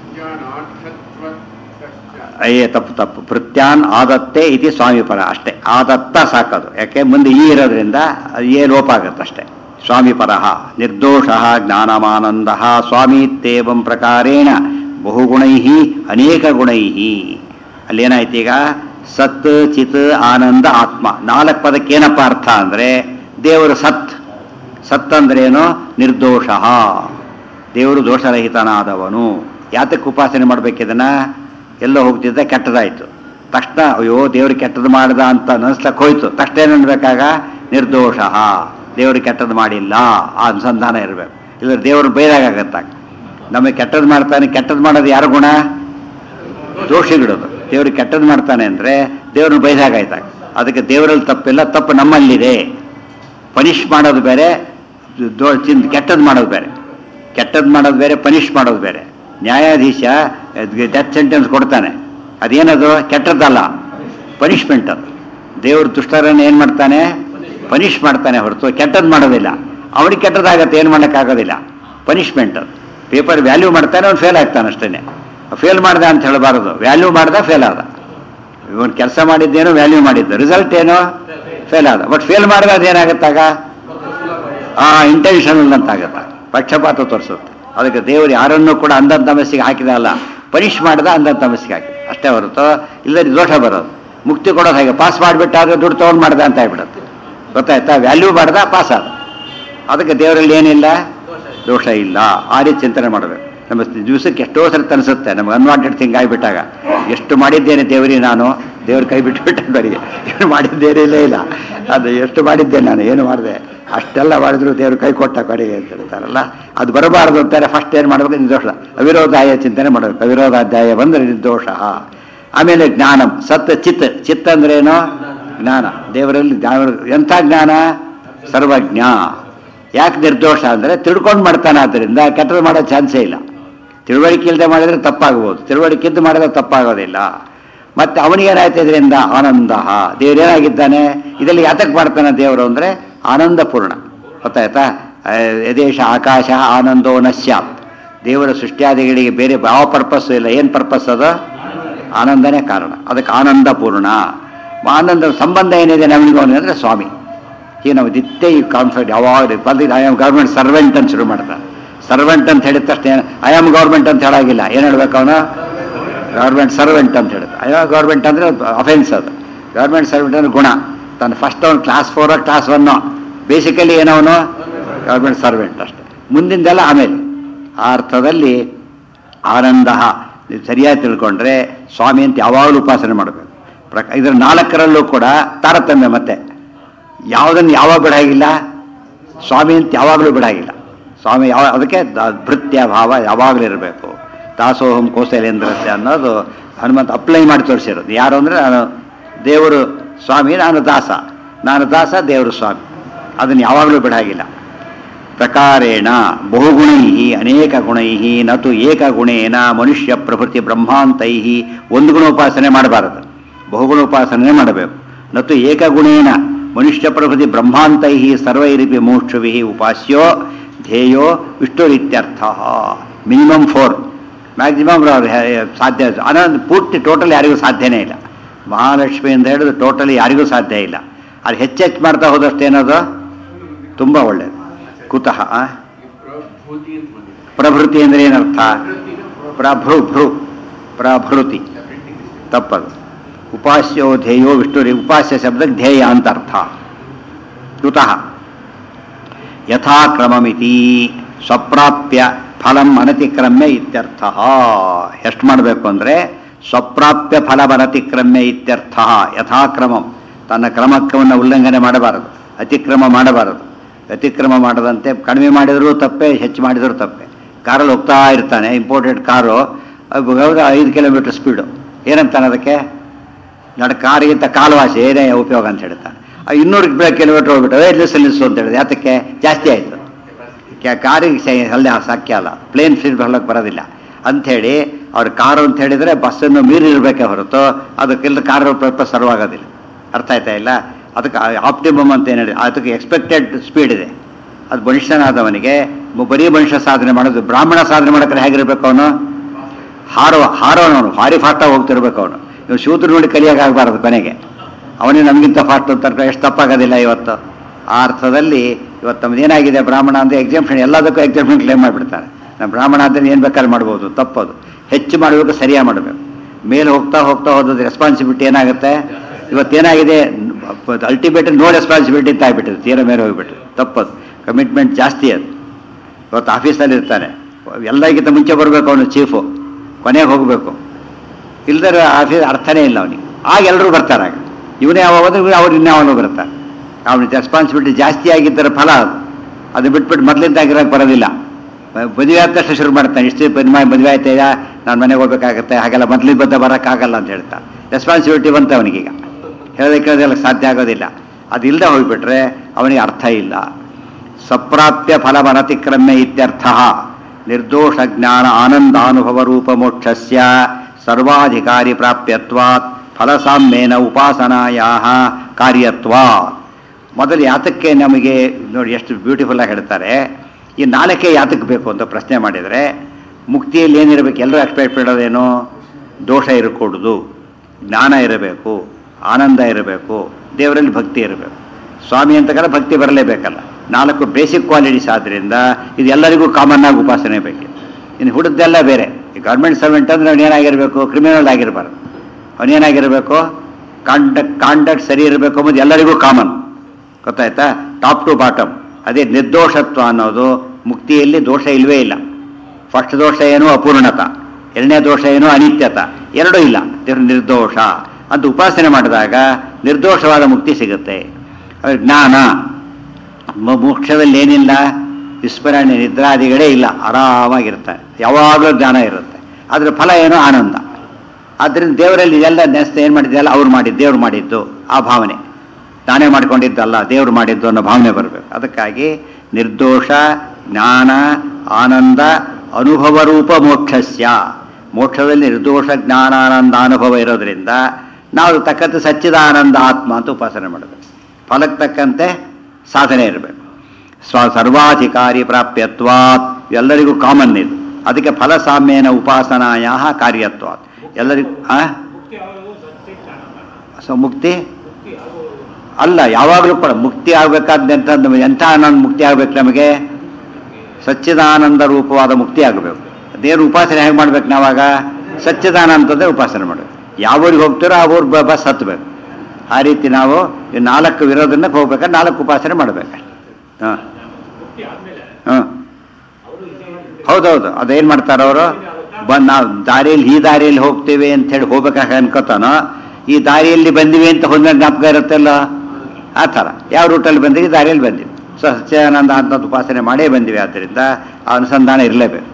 [SPEAKER 1] ಅಯ್ಯೇ ತಪ್ಪು ತಪ್ಪು ಭೃತ್ಯಾನ್ ಆದತ್ತೆ ಇತಿ ಸ್ವಾಮಿ ಪರ ಅಷ್ಟೇ ಆದತ್ತ ಸಾಕದು ಯಾಕೆ ಮುಂದೆ ಈ ಇರೋದ್ರಿಂದ ಅದು ಏ ಲೋಪ ಆಗುತ್ತೆ ಅಷ್ಟೇ ಸ್ವಾಮಿ ಪರಃ ನಿರ್ದೋಷ ಜ್ಞಾನಮಾನಂದ ಸ್ವಾಮಿತ್ಯೇವಂ ಪ್ರಕಾರೇಣ ಬಹುಗುಣೈ ಅನೇಕ ಗುಣೈ ಅಲ್ಲೇನಾಯ್ತು ಈಗ ಸತ್ ಚಿತ್ ಆನಂದ ಆತ್ಮ ನಾಲ್ಕು ಪದಕ್ಕೆ ಏನಪ್ಪ ಅರ್ಥ ಅಂದರೆ ದೇವರು ಸತ್ ಸತ್ ಅಂದ್ರೇನು ನಿರ್ದೋಷ ದೇವರು ದೋಷರಹಿತನಾದವನು ಯಾತಕ್ಕೆ ಉಪಾಸನೆ ಮಾಡ್ಬೇಕಿದನ್ನ ಎಲ್ಲೋ ಹೋಗ್ತಿದ್ದ ಕೆಟ್ಟದಾಯ್ತು ತಕ್ಷಣ ಅಯ್ಯೋ ದೇವ್ರು ಕೆಟ್ಟದ್ದು ಮಾಡ್ದ ಅಂತ ಅನಿಸ್ಲಕ್ಕೆ ಹೋಯ್ತು ತಕ್ಷಣ ಏನು ಅನ್ಬೇಕಾಗ ನಿರ್ದೋಷ ದೇವರು ಕೆಟ್ಟದ್ದು ಮಾಡಿಲ್ಲ ಆ ಅನುಸಂಧಾನ ಇರಬೇಕು ಇಲ್ಲ ದೇವರು ಬೈದಾಗತ್ತಾಗ ನಮಗೆ ಕೆಟ್ಟದ್ದು ಮಾಡ್ತಾನೆ ಕೆಟ್ಟದ್ದು ಮಾಡೋದು ಯಾರ ಗುಣ ದೋಷಿಗಿಡೋದು ದೇವರು ಕೆಟ್ಟದ್ದು ಮಾಡ್ತಾನೆ ಅಂದರೆ ದೇವ್ರನ್ನ ಬೈದಾಗಾಯ್ತಾಗ ಅದಕ್ಕೆ ದೇವರಲ್ಲಿ ತಪ್ಪಿಲ್ಲ ತಪ್ಪು ನಮ್ಮಲ್ಲಿದೆ ಪನಿಷ್ ಮಾಡೋದು ಬೇರೆ ದೋ ಚಿನ್ ಕೆಟ್ಟದ್ದು ಮಾಡೋದು ಬೇರೆ ಕೆಟ್ಟದ್ದು ಮಾಡೋದು ಬೇರೆ ಪನಿಷ್ ಮಾಡೋದು ಬೇರೆ ನ್ಯಾಯಾಧೀಶ ಡೆತ್ ಸೆಂಟೆನ್ಸ್ ಕೊಡ್ತಾನೆ ಅದೇನದು ಕೆಟ್ಟದ್ದಲ್ಲ ಪನಿಷ್ಮೆಂಟ್ ಅದು ದೇವ್ರ ದುಷ್ಟರನ್ನು ಏನು ಮಾಡ್ತಾನೆ ಪನಿಷ್ ಮಾಡ್ತಾನೆ ಹೊರತು ಕೆಟ್ಟದ್ದು ಮಾಡೋದಿಲ್ಲ ಅವನಿಗೆ ಕೆಟ್ಟದಾಗತ್ತೆ ಏನು ಮಾಡೋಕ್ಕಾಗೋದಿಲ್ಲ ಪನಿಷ್ಮೆಂಟ್ ಪೇಪರ್ ವ್ಯಾಲ್ಯೂ ಮಾಡ್ತಾನೆ ಅವ್ನು ಫೇಲ್ ಆಗ್ತಾನೆ ಅಷ್ಟೇ ಫೇಲ್ ಮಾಡ್ದ ಅಂತ ಹೇಳಬಾರದು ವ್ಯಾಲ್ಯೂ ಮಾಡ್ದ ಫೇಲ್ ಆದ ಇವನು ಕೆಲಸ ಮಾಡಿದ್ದೇನೋ ವ್ಯಾಲ್ಯೂ ಮಾಡಿದ್ದು ರಿಸಲ್ಟ್ ಏನೋ ಫೇಲ್ ಆದ ಬಟ್ ಫೇಲ್ ಮಾಡಿದ ಅದೇನಾಗತ್ತಾಗ ಆ ಇಂಟೆನ್ಷನಲ್ ಅಂತ ಆಗತ್ತ ಪಕ್ಷಪಾತ ತೋರಿಸುತ್ತೆ ಅದಕ್ಕೆ ದೇವರು ಯಾರನ್ನೂ ಕೂಡ ಅಂಧದ ತಮಸ್ಸಿಗೆ ಹಾಕಿದ ಅಲ್ಲ ಪನಿಷ್ ಮಾಡ್ದ ಅಂಧದ ತಮಸ್ಸಿಗೆ ಹಾಕಿದ ಅಷ್ಟೇ ಹೊರತು ಇಲ್ಲದ ದೋಷ ಬರೋದು ಮುಕ್ತಿ ಕೊಡೋದು ಹಾಗೆ ಪಾಸ್ ಮಾಡಿಬಿಟ್ಟಾದ್ರೆ ದುಡ್ಡು ತೊಗೊಂಡು ಮಾಡ್ದ ಅಂತ ಆಗ್ಬಿಡುತ್ತೆ ಗೊತ್ತಾಯ್ತಾ ವ್ಯಾಲ್ಯೂ ಮಾಡ್ದ ಪಾಸ್ ಆದ ಅದಕ್ಕೆ ದೇವರಲ್ಲಿ ಏನಿಲ್ಲ ದೋಷ ಇಲ್ಲ ಆ ರೀತಿ ಚಿಂತನೆ ಮಾಡಬೇಕು ನಮ್ಮ ದಿವಸಕ್ಕೆ ಎಷ್ಟೋ ಸರಿ ಅನಿಸುತ್ತೆ ನಮ್ಗೆ ಅನ್ವಾಂಟೆಡ್ ಥಿಂಗ್ ಆಗಿಬಿಟ್ಟಾಗ ಎಷ್ಟು ಮಾಡಿದ್ದೇನೆ ದೇವರಿಗೆ ನಾನು ದೇವ್ರ ಕೈ ಬಿಟ್ಟು ಬರಿಗೆ ಏನು ಮಾಡಿದ್ದೇನೆ ಇಲ್ಲ ಇಲ್ಲ ಅದು ಎಷ್ಟು ಮಾಡಿದ್ದೇನೆ ನಾನು ಏನು ಮಾಡಿದೆ ಅಷ್ಟೆಲ್ಲ ಮಾಡಿದ್ರು ದೇವರು ಕೈ ಕೊಟ್ಟ ಕಡೆಗೆ ಅಂತ ಹೇಳ್ತಾರಲ್ಲ ಅದು ಬರಬಾರದು ಅಂತಾರೆ ಫಸ್ಟ್ ಏನು ಮಾಡಬೇಕು ನಿರ್ದೋಷ ಅವಿರೋಧಾಯ ಚಿಂತನೆ ಮಾಡಬೇಕು ಅವಿರೋಧಾಧ್ಯಾಯ ಬಂದರೆ ನಿರ್ದೋಷ ಆಮೇಲೆ ಜ್ಞಾನಂ ಸತ್ ಚಿತ್ ಚಿತ್ ಅಂದ್ರೇನು ಜ್ಞಾನ ದೇವರಲ್ಲಿ ದೇವರು ಎಂಥ ಜ್ಞಾನ ಸರ್ವಜ್ಞ ಯಾಕೆ ನಿರ್ದೋಷ ಅಂದರೆ ತಿಳ್ಕೊಂಡು ಮಾಡ್ತಾನೆ ಆದ್ದರಿಂದ ಕೆಟ್ಟದ್ದು ಮಾಡೋ ಚಾನ್ಸೇ ಇಲ್ಲ ತಿಳುವಳಿಕೆ ಇಲ್ಲದೆ ಮಾಡಿದ್ರೆ ತಪ್ಪಾಗ್ಬೋದು ತಿಳುವಳಿಕೆ ಇದ್ದು ಮಾಡಿದ್ರೆ ತಪ್ಪಾಗೋದಿಲ್ಲ ಮತ್ತೆ ಅವನಿಗೇನಾಯ್ತು ಇದರಿಂದ ಆನಂದ ದೇವರೇನಾಗಿದ್ದಾನೆ ಇದರಲ್ಲಿ ಯಾತಕ್ಕೆ ಮಾಡ್ತಾನೆ ದೇವರು ಅಂದರೆ ಆನಂದಪೂರ್ಣ ಗೊತ್ತಾಯ್ತಾ ಆ, ಯದೇಶ ಆಕಾಶ ಆನಂದೋ ನಶ್ಯಾತ್ ದೇವರ ಸೃಷ್ಟಿಯಾದಿಗಳಿಗೆ ಬೇರೆ ಯಾವ ಪರ್ಪಸ್ಸು ಇಲ್ಲ ಏನು ಪರ್ಪಸ್ ಅದು ಆನಂದನೇ ಕಾರಣ ಅದಕ್ಕೆ ಆನಂದಪೂರ್ಣ ಆನಂದ ಸಂಬಂಧ ಏನಿದೆ ನಮಗೂ ಅಂದರೆ ಸ್ವಾಮಿ ಈ ನಾವು ನಿತ್ಯ ಈ ಕಾನ್ಫಿಡೆಂಟ್ ಯಾವಾಗ ಬಂದಿದ್ದು ಐ ಆಮ್ ಗೌರ್ಮೆಂಟ್ ಸರ್ವೆಂಟ್ ಅಂತ ಶುರು ಮಾಡ್ತಾನೆ ಸರ್ವೆಂಟ್ ಅಂತ ಹೇಳಿದ ತಕ್ಷಣ ಐ ಆಮ್ ಗೌರ್ಮೆಂಟ್ ಅಂತ ಹೇಳಾಗಿಲ್ಲ ಏನು ಹೇಳ್ಬೇಕು ಅವನು ಗೌರ್ಮೆಂಟ್ ಸರ್ವೆಂಟ್ ಅಂತ ಹೇಳುತ್ತೆ ಐ ಆಮ್ ಗೌರ್ಮೆಂಟ್ ಅಂದರೆ ಅಫೆನ್ಸ್ ಅದು ಗೌರ್ಮೆಂಟ್ ಸರ್ವೆಂಟ್ ಅಂದ್ರೆ ಗುಣ ತಾನು ಫಸ್ಟ್ ಅವನು class four class one basically ಏನವನು ಗೌರ್ಮೆಂಟ್ ಸರ್ವೆಂಟ್ ಅಷ್ಟೆ ಮುಂದಿಂದೆಲ್ಲ ಆಮೇಲೆ ಆ ಅರ್ಥದಲ್ಲಿ ಆನಂದ ನೀವು ಸರಿಯಾಗಿ ತಿಳ್ಕೊಂಡ್ರೆ ಸ್ವಾಮಿ ಅಂತ ಯಾವಾಗಲೂ ಉಪಾಸನೆ ಮಾಡಬೇಕು ಪ್ರಕ ಇದರ ನಾಲ್ಕರಲ್ಲೂ ಕೂಡ ತಾರತಮ್ಯ ಮತ್ತೆ ಯಾವುದನ್ನು ಯಾವಾಗ ಬಿಡಾಗಿಲ್ಲ ಸ್ವಾಮಿ ಅಂತ ಯಾವಾಗಲೂ ಬಿಡಾಗಿಲ್ಲ ಸ್ವಾಮಿ ಯಾವ ಅದಕ್ಕೆ ದ- ಭೃತ್ಯ ಭಾವ ಯಾವಾಗಲೂ ಇರಬೇಕು ದಾಸೋಹಂ ಕೌಶಲೇಂದ್ರತೆ ಅನ್ನೋದು ಹನುಮಂತ ಅಪ್ಲೈ ಮಾಡಿ ತೋರಿಸಿರೋದು ಯಾರು ಅಂದರೆ ನಾನು ದೇವರು ಸ್ವಾಮಿ ನಾನು ದಾಸ ನಾನು ದಾಸ ದೇವರು ಸ್ವಾಮಿ ಅದನ್ನು ಯಾವಾಗಲೂ ಬಿಡಾಗಿಲ್ಲ ಪ್ರಕಾರೇಣ ಬಹುಗುಣೈ ಅನೇಕ ಗುಣೈ ನತು ಏಕಗುಣೇನ ಮನುಷ್ಯ ಪ್ರಭೃತಿ ಬ್ರಹ್ಮಾಂತೈ ಒಂದು ಗುಣೋಪಾಸನೆ ಮಾಡಬಾರದು ಬಹುಗುಣೋಪಾಸನೆ ಮಾಡಬೇಕು ನತು ಏಕಗುಣೇನ ಮನುಷ್ಯ ಪ್ರಭೃತಿ ಬ್ರಹ್ಮಾಂತೈ ಸರ್ವೈರಿಪಿ ಮೋಕ್ಷವಿ ಉಪಾಸ್ಯೋ ಧ್ಯೇಯೋ ವಿಷ್ಣುರಿತ್ಯರ್ಥ ಮಿನಿಮಮ್ ಫೋರ್ ಮ್ಯಾಕ್ಸಿಮಮ್ ಸಾಧ್ಯ ಅನಂತ ಪೂರ್ತಿ ಟೋಟಲ್ ಯಾರಿಗೂ ಸಾಧ್ಯನೇ ಇಲ್ಲ ಮಹಾಲಕ್ಷ್ಮಿ ಅಂತ ಹೇಳಿದ್ರೆ ಟೋಟಲಿ ಯಾರಿಗೂ ಸಾಧ್ಯ ಇಲ್ಲ ಅದು ಹೆಚ್ಚೆಚ್ಚು ಮಾಡ್ತಾ ಹೋದಷ್ಟು ಏನದು ತುಂಬ ಒಳ್ಳೆಯದು ಕುತಃ ಆ? ಪ್ರಭೃತಿ ಅಂದ್ರೆ ಏನರ್ಥ ಪ್ರಭೃ ಭೃ ಪ್ರಭೃತಿ ತಪ್ಪದು ಉಪಾಸ್ಯೋ ಧ್ಯೇಯೋ ವಿಷ್ಣುರಿ ಉಪಾಸ್ಯ ಶಬ್ದಕ್ಕೆ ಧ್ಯೇಯ ಅಂತ ಅರ್ಥ ಕುತಃ ಯಥಾಕ್ರಮಮಿತಿ ಸ್ವಪ್ರಾಪ್ಯ ಫಲಂ ಅನತಿಕ್ರಮ್ಯ ಇತ್ಯರ್ಥ ಎಷ್ಟು ಮಾಡಬೇಕು ಅಂದರೆ ಸ್ವಪ್ರಾಪ್ಯ ಫಲಂ ಅನತಿಕ್ರಮ್ಯ ಇತ್ಯರ್ಥ ಯಥಾಕ್ರಮಂ ತನ್ನ ಕ್ರಮಕ್ಕವನ್ನು ಉಲ್ಲಂಘನೆ ಮಾಡಬಾರದು ಅತಿಕ್ರಮ ಮಾಡಬಾರದು ಅತಿಕ್ರಮ ಮಾಡದಂತೆ ಕಡಿಮೆ ಮಾಡಿದರೂ ತಪ್ಪೆ ಹೆಚ್ಚು ಮಾಡಿದರೂ ತಪ್ಪೆ ಕಾರಲ್ಲಿ ಹೋಗ್ತಾ ಇರ್ತಾನೆ ಇಂಪೋರ್ಟೆಡ್ ಕಾರು ಅದು ಐದು ಕಿಲೋಮೀಟರ್ ಸ್ಪೀಡು ಏನಂತಾನೆ ಅದಕ್ಕೆ ನಡ ಕಾರಿಗಿಂತ ಕಾಲುವಾಸಿ ಏನೇ ಉಪಯೋಗ ಅಂತ ಹೇಳ್ತಾನೆ ಆ ಇನ್ನೂರು ಕಿಲೋಮೀಟರ್ ಹೋಗ್ಬಿಟ್ಟು ಏ ನಿಲ್ಲಿಸು ನಿಲ್ಲಿಸು ಅಂತ ಹೇಳಿದೆ ಯಾತಕ್ಕೆ ಜಾಸ್ತಿ ಆಯಿತು ಕಾರಿಗೆ ಸೈ- ಅಲ್ಲೇ ಸಾಕ್ಯ ಅಲ್ಲ ಪ್ಲೇನ್ ಫೀಲ್ಡ್ ಬರ್ಲಕ್ಕೆ ಬರೋದಿಲ್ಲ ಅಂಥೇಳಿ ಅವ್ರ ಕಾರು ಅಂತ ಹೇಳಿದರೆ ಬಸ್ಸನ್ನು ಮೀರಿರಬೇಕೇ ಹೊರತು ಅದಕ್ಕೆಲ್ಲ ಕಾರ್ ಪರ್ಪಸ್ ಸರ್ವಾಗೋದಿಲ್ಲ ಅರ್ಥ ಆಯ್ತಾ ಇಲ್ಲ ಅದಕ್ಕೆ ಆಪ್ಟಿಮಮ್ ಅಂತ ಏನು ಹೇಳಿ ಅದಕ್ಕೆ ಎಕ್ಸ್ಪೆಕ್ಟೆಡ್ ಸ್ಪೀಡ್ ಇದೆ ಅದು ಮನುಷ್ಯನಾದವನಿಗೆ ಮ- ಬರೀ ಮನುಷ್ಯ ಸಾಧನೆ ಮಾಡೋದು ಬ್ರಾಹ್ಮಣ ಸಾಧನೆ ಮಾಡೋಕ್ಕೆ ಹೇಗಿರ್ಬೇಕು ಅವನು ಹಾರುವ ಹಾರೋನವನು ಭಾರಿ ಫಾಸ್ಟಾಗಿ ಹೋಗ್ತಿರ್ಬೇಕು ಅವನು ಇವ್ ಶೂದ್ರ ನೋಡಿ ಕಲಿಯೋಕ್ಕಾಗಬಾರದು ಕೊನೆಗೆ ಅವನೇ ನಮಗಿಂತ ಫಾಸ್ಟ್ ಅಂತ ಎಷ್ಟು ತಪ್ಪಾಗೋದಿಲ್ಲ ಇವತ್ತು ಆ ಅರ್ಥದಲ್ಲಿ ಇವತ್ತು ನಮ್ದು ಏನಾಗಿದೆ ಬ್ರಾಹ್ಮಣ ಅಂದರೆ ಎಕ್ಸಾಮ್ಷನ್ ಎಲ್ಲದಕ್ಕೂ ಎಕ್ಸಾಮ್ಷನ್ ಕ್ಲೇಮ್ ಮಾಡಿಬಿಡ್ತಾರೆ ನಾವು ಬ್ರಾಹ್ಮಣ ಅಂದರೆ ಏನು ಬೇಕಾದ್ರೆ ಮಾಡ್ಬೋದು ತಪ್ಪದು ಹೆಚ್ಚು ಮಾಡಬೇಕು ಸರಿಯಾಗಿ ಮಾಡಬೇಕು ಮೇಲೆ ಹೋಗ್ತಾ ಹೋಗ್ತಾ ಹೋದ ರೆಸ್ಪಾನ್ಸಿಬಿಲಿಟಿ ಏನಾಗುತ್ತೆ ಇವತ್ತೇನಾಗಿದೆ ಅಲ್ಟಿಮೇಟ್ ನೋ ರೆಸ್ಪಾನ್ಸಿಬಿಲಿಟಿ ಅಂತ ಆಗ್ಬಿಟ್ಟಿದೆ ತೀರ ಮೇಲೆ ಹೋಗ್ಬಿಟ್ಟು ತಪ್ಪದು ಕಮಿಟ್ಮೆಂಟ್ ಜಾಸ್ತಿ ಅದು ಇವತ್ತು ಆಫೀಸಲ್ಲಿ ಇರ್ತಾನೆ ಎಲ್ಲರಿಗಿಂತ ಮುಂಚೆ ಬರಬೇಕು ಅವನು ಚೀಫು ಕೊನೆಗೆ ಹೋಗಬೇಕು ಇಲ್ದರೆ ಆಫೀಸ್ ಅರ್ಥನೇ ಇಲ್ಲ ಅವನಿಗೆ ಆಗ ಎಲ್ಲರೂ ಬರ್ತಾರೆ ಆಗ ಇವನೇ ಯಾವಾಗ ಹೋದ್ರೆ ಅವ್ರು ಇನ್ಯಾವನು ಬರ್ತಾರೆ ಅವನಿಗೆ ರೆಸ್ಪಾನ್ಸಿಬಿಲಿಟಿ ಜಾಸ್ತಿ ಆಗಿದ್ದರ ಫಲ ಅದು ಅದು ಬಿಟ್ಬಿಟ್ಟು ಮೊದಲಿಂದ ಆಗಿರೋಕೆ ಬರೋದಿಲ್ಲ ಮದುವೆ ಆದ ತಕ್ಷಣ ಶುರು ಮಾಡ್ತಾನೆ ಇಷ್ಟು ಮದುವೆ ಮದುವೆ ಆಯ್ತಾ ನಾನು ಮನೆಗೆ ಹೋಗ್ಬೇಕಾಗತ್ತೆ ಹಾಗೆಲ್ಲ ಮೊದಲಿಂದ ಬದ್ದ ಬರೋಕ್ಕಾಗಲ್ಲ ಅಂತ ಹೇಳ್ತಾನೆ ರೆಸ್ಪಾನ್ಸಿಬಿಲಿಟಿ ಬಂತ ಅವನಿಗೀಗ ಹೇಳೋದಕ್ಕೆ ಅದೆಲ್ಲ ಸಾಧ್ಯ ಆಗೋದಿಲ್ಲ ಅದು ಇಲ್ಲದೆ ಹೋಗ್ಬಿಟ್ರೆ ಅವನಿಗೆ ಅರ್ಥ ಇಲ್ಲ ಸಪ್ರಾಪ್ಯ ಫಲಮನತಿಕ್ರಮ್ಯ ಇತ್ಯರ್ಥ ನಿರ್ದೋಷ ಜ್ಞಾನ ಆನಂದಾನುಭವ ರೂಪ ಮೋಕ್ಷಸ್ಯ ಸರ್ವಾಧಿಕಾರಿ ಪ್ರಾಪ್ಯತ್ವಾತ್ ಫಲಸಾಮ್ಯೇನ ಉಪಾಸನಾಯಾ ಕಾರ್ಯತ್ವ ಮೊದಲು ಯಾತಕ್ಕೆ ನಮಗೆ ನೋಡಿ ಎಷ್ಟು ಬ್ಯೂಟಿಫುಲ್ ಆಗಿ ಹೇಳ್ತಾರೆ ಈ ನಾಲ್ಕೇ ಯಾತಕ್ಕೆ ಬೇಕು ಅಂತ ಪ್ರಶ್ನೆ ಮಾಡಿದರೆ ಮುಕ್ತಿಯಲ್ಲಿ ಏನಿರಬೇಕು ಎಲ್ಲರೂ ಎಕ್ಸ್ಪೆಕ್ಟ್ ಮಾಡೋದೇನು ದೋಷ ಇರಕೂಡುದು ಜ್ಞಾನ ಇರಬೇಕು ಆನಂದ ಇರಬೇಕು ದೇವರಲ್ಲಿ ಭಕ್ತಿ ಇರಬೇಕು ಸ್ವಾಮಿ ಅಂತ ಕರೆ ಭಕ್ತಿ ಬರಲೇಬೇಕಲ್ಲ ನಾಲ್ಕು ಬೇಸಿಕ್ ಕ್ವಾಲಿಟೀಸ್ ಆದ್ದರಿಂದ ಇದು ಎಲ್ಲರಿಗೂ ಕಾಮನ್ ಆಗಿ ಉಪಾಸನೆ ಬೇಕು ಇನ್ನು ಹುಡುಗ್ದೆಲ್ಲ ಬೇರೆ ಈ ಗೌರ್ಮೆಂಟ್ ಸರ್ವೆಂಟ್ ಅಂದ್ರೆ ಅವ್ನು ಏನಾಗಿರಬೇಕು ಕ್ರಿಮಿನಲ್ ಆಗಿರಬಾರ್ದು ಅವನೇನಾಗಿರಬೇಕು ಕಾಂಡಕ್ಟ್ ಕಾಂಡಕ್ಟ್ ಸರಿ ಇರಬೇಕು ಅನ್ನೋದು ಎಲ್ಲರಿಗೂ ಕಾಮನ್ ಗೊತ್ತಾಯ್ತಾ ಟಾಪ್ ಟು ಬಾಟಮ್ ಅದೇ ನಿರ್ದೋಷತ್ವ ಅನ್ನೋದು ಮುಕ್ತಿಯಲ್ಲಿ ದೋಷ ಇಲ್ವೇ ಇಲ್ಲ ಫಸ್ಟ್ ದೋಷ ಏನು ಅಪೂರ್ಣತ ಎರಡನೇ ದೋಷ ಏನು ಅನಿತ್ಯತ ಎರಡೂ ಇಲ್ಲ ದೇವ್ರ ನಿರ್ದೋಷ ಅಂತ ಉಪಾಸನೆ ಮಾಡಿದಾಗ ನಿರ್ದೋಷವಾದ ಮುಕ್ತಿ ಸಿಗುತ್ತೆ ಆಮೇಲೆ ಜ್ಞಾನ ಮ- ಮೋಕ್ಷದಲ್ಲಿ ಏನಿಲ್ಲ ವಿಸ್ಮರಣೆ ನಿದ್ರಾದಿಗಳೇ ಇಲ್ಲ ಆರಾಮಾಗಿರ್ತಾರೆ ಯಾವಾಗಲೂ ಜ್ಞಾನ ಇರುತ್ತೆ ಅದ್ರ ಫಲ ಏನು ಆನಂದ ಆದ್ದರಿಂದ ದೇವರಲ್ಲಿ ಇದೆಲ್ಲ ನೆಸ್ತ ಏನು ಮಾಡಿದ್ದೆಲ್ಲ ಅವ್ರು ಮಾಡಿದ್ದು ದೇವ್ರು ಮಾಡಿದ್ದು ಆ ಭಾವನೆ ನಾನೇ ಮಾಡ್ಕೊಂಡಿದ್ದಲ್ಲ ದೇವ್ರು ಮಾಡಿದ್ದು ಅನ್ನೋ ಭಾವನೆ ಬರಬೇಕು ಅದಕ್ಕಾಗಿ ನಿರ್ದೋಷ ಜ್ಞಾನ ಆನಂದ ಅನುಭವ ರೂಪ ಮೋಕ್ಷಸ್ಯ ಮೋಕ್ಷದಲ್ಲಿ ನಿರ್ದೋಷ ಜ್ಞಾನ ಆನಂದ ಅನುಭವ ಇರೋದ್ರಿಂದ ನಾವು ತಕ್ಕಂತೆ ಸಚ್ಚಿದಾನಂದ ಆತ್ಮ ಅಂತ ಉಪಾಸನೆ ಮಾಡಬೇಕು ಫಲಕ್ಕೆ ತಕ್ಕಂತೆ ಸಾಧನೆ ಇರಬೇಕು ಸ್ವ ಸರ್ವಾಧಿಕಾರಿ ಪ್ರಾಪ್ಯತ್ವಾತ್ ಎಲ್ಲರಿಗೂ ಕಾಮನ್ ಇದು ಅದಕ್ಕೆ ಫಲ ಸಾಮ್ಯನ ಉಪಾಸನಾಯ ಕಾರ್ಯತ್ವಾತ್ ಎಲ್ಲರಿಗೂ ಆ? ಸೊ ಮುಕ್ತಿ ಅಲ್ಲ ಯಾವಾಗಲೂ ಕೂಡ ಮುಕ್ತಿ ಆಗ್ಬೇಕಾದಂತ ಎಂಥ ಆನಂದ ಮುಕ್ತಿ ಆಗ್ಬೇಕು ನಮಗೆ ಸಚ್ಚಿದಾನಂದ ರೂಪವಾದ ಮುಕ್ತಿ ಆಗಬೇಕು ದೇವ್ರ ಉಪಾಸನೆ ಹೇಗೆ ಮಾಡ್ಬೇಕು ನಾವಾಗ ಸಚ್ಚಿದಾನಂದದೇ ಉಪಾಸನೆ ಮಾಡಬೇಕು ಯಾವ ಊರಿಗೆ ಹೋಗ್ತೀರೋ ಆ ಊರು ಬಸ್ ಹತ್ತಬೇಕು ಆ ರೀತಿ ನಾವು ಈ ನಾಲ್ಕು ವಿರೋಧನಕ್ಕೆ ಹೋಗ್ಬೇಕಾದ್ರೆ ನಾಲ್ಕು ಉಪಾಸನೆ ಮಾಡಬೇಕು ಹಾಂ ಹಾಂ ಹೌದೌದು ಅದೇನು ಮಾಡ್ತಾರೆ ಅವರು ಬಂದು ನಾವು ದಾರಿಯಲ್ಲಿ ಈ ದಾರಿಯಲ್ಲಿ ಹೋಗ್ತೇವೆ ಅಂತ ಹೇಳಿ ಹೋಗ್ಬೇಕಾಗ ಅನ್ಕೋತಾನೋ ಈ ದಾರಿಯಲ್ಲಿ ಬಂದಿವಿ ಅಂತ ಹೋದ ಜ್ಞಾಪಕ ಇರುತ್ತಲ್ಲ ಆ ಥರ ಯಾವ ರೂಟಲ್ಲಿ ಬಂದಿವಿ ಈ ದಾರಿಯಲ್ಲಿ ಬಂದಿವಿ ಸೊ ಸಚ್ಚಿದಾನಂದ ಅಂತ ಉಪಾಸನೆ ಮಾಡೇ ಬಂದಿವಿ ಆದ್ದರಿಂದ ಆ ಅನುಸಂಧಾನ ಇರಲೇಬೇಕು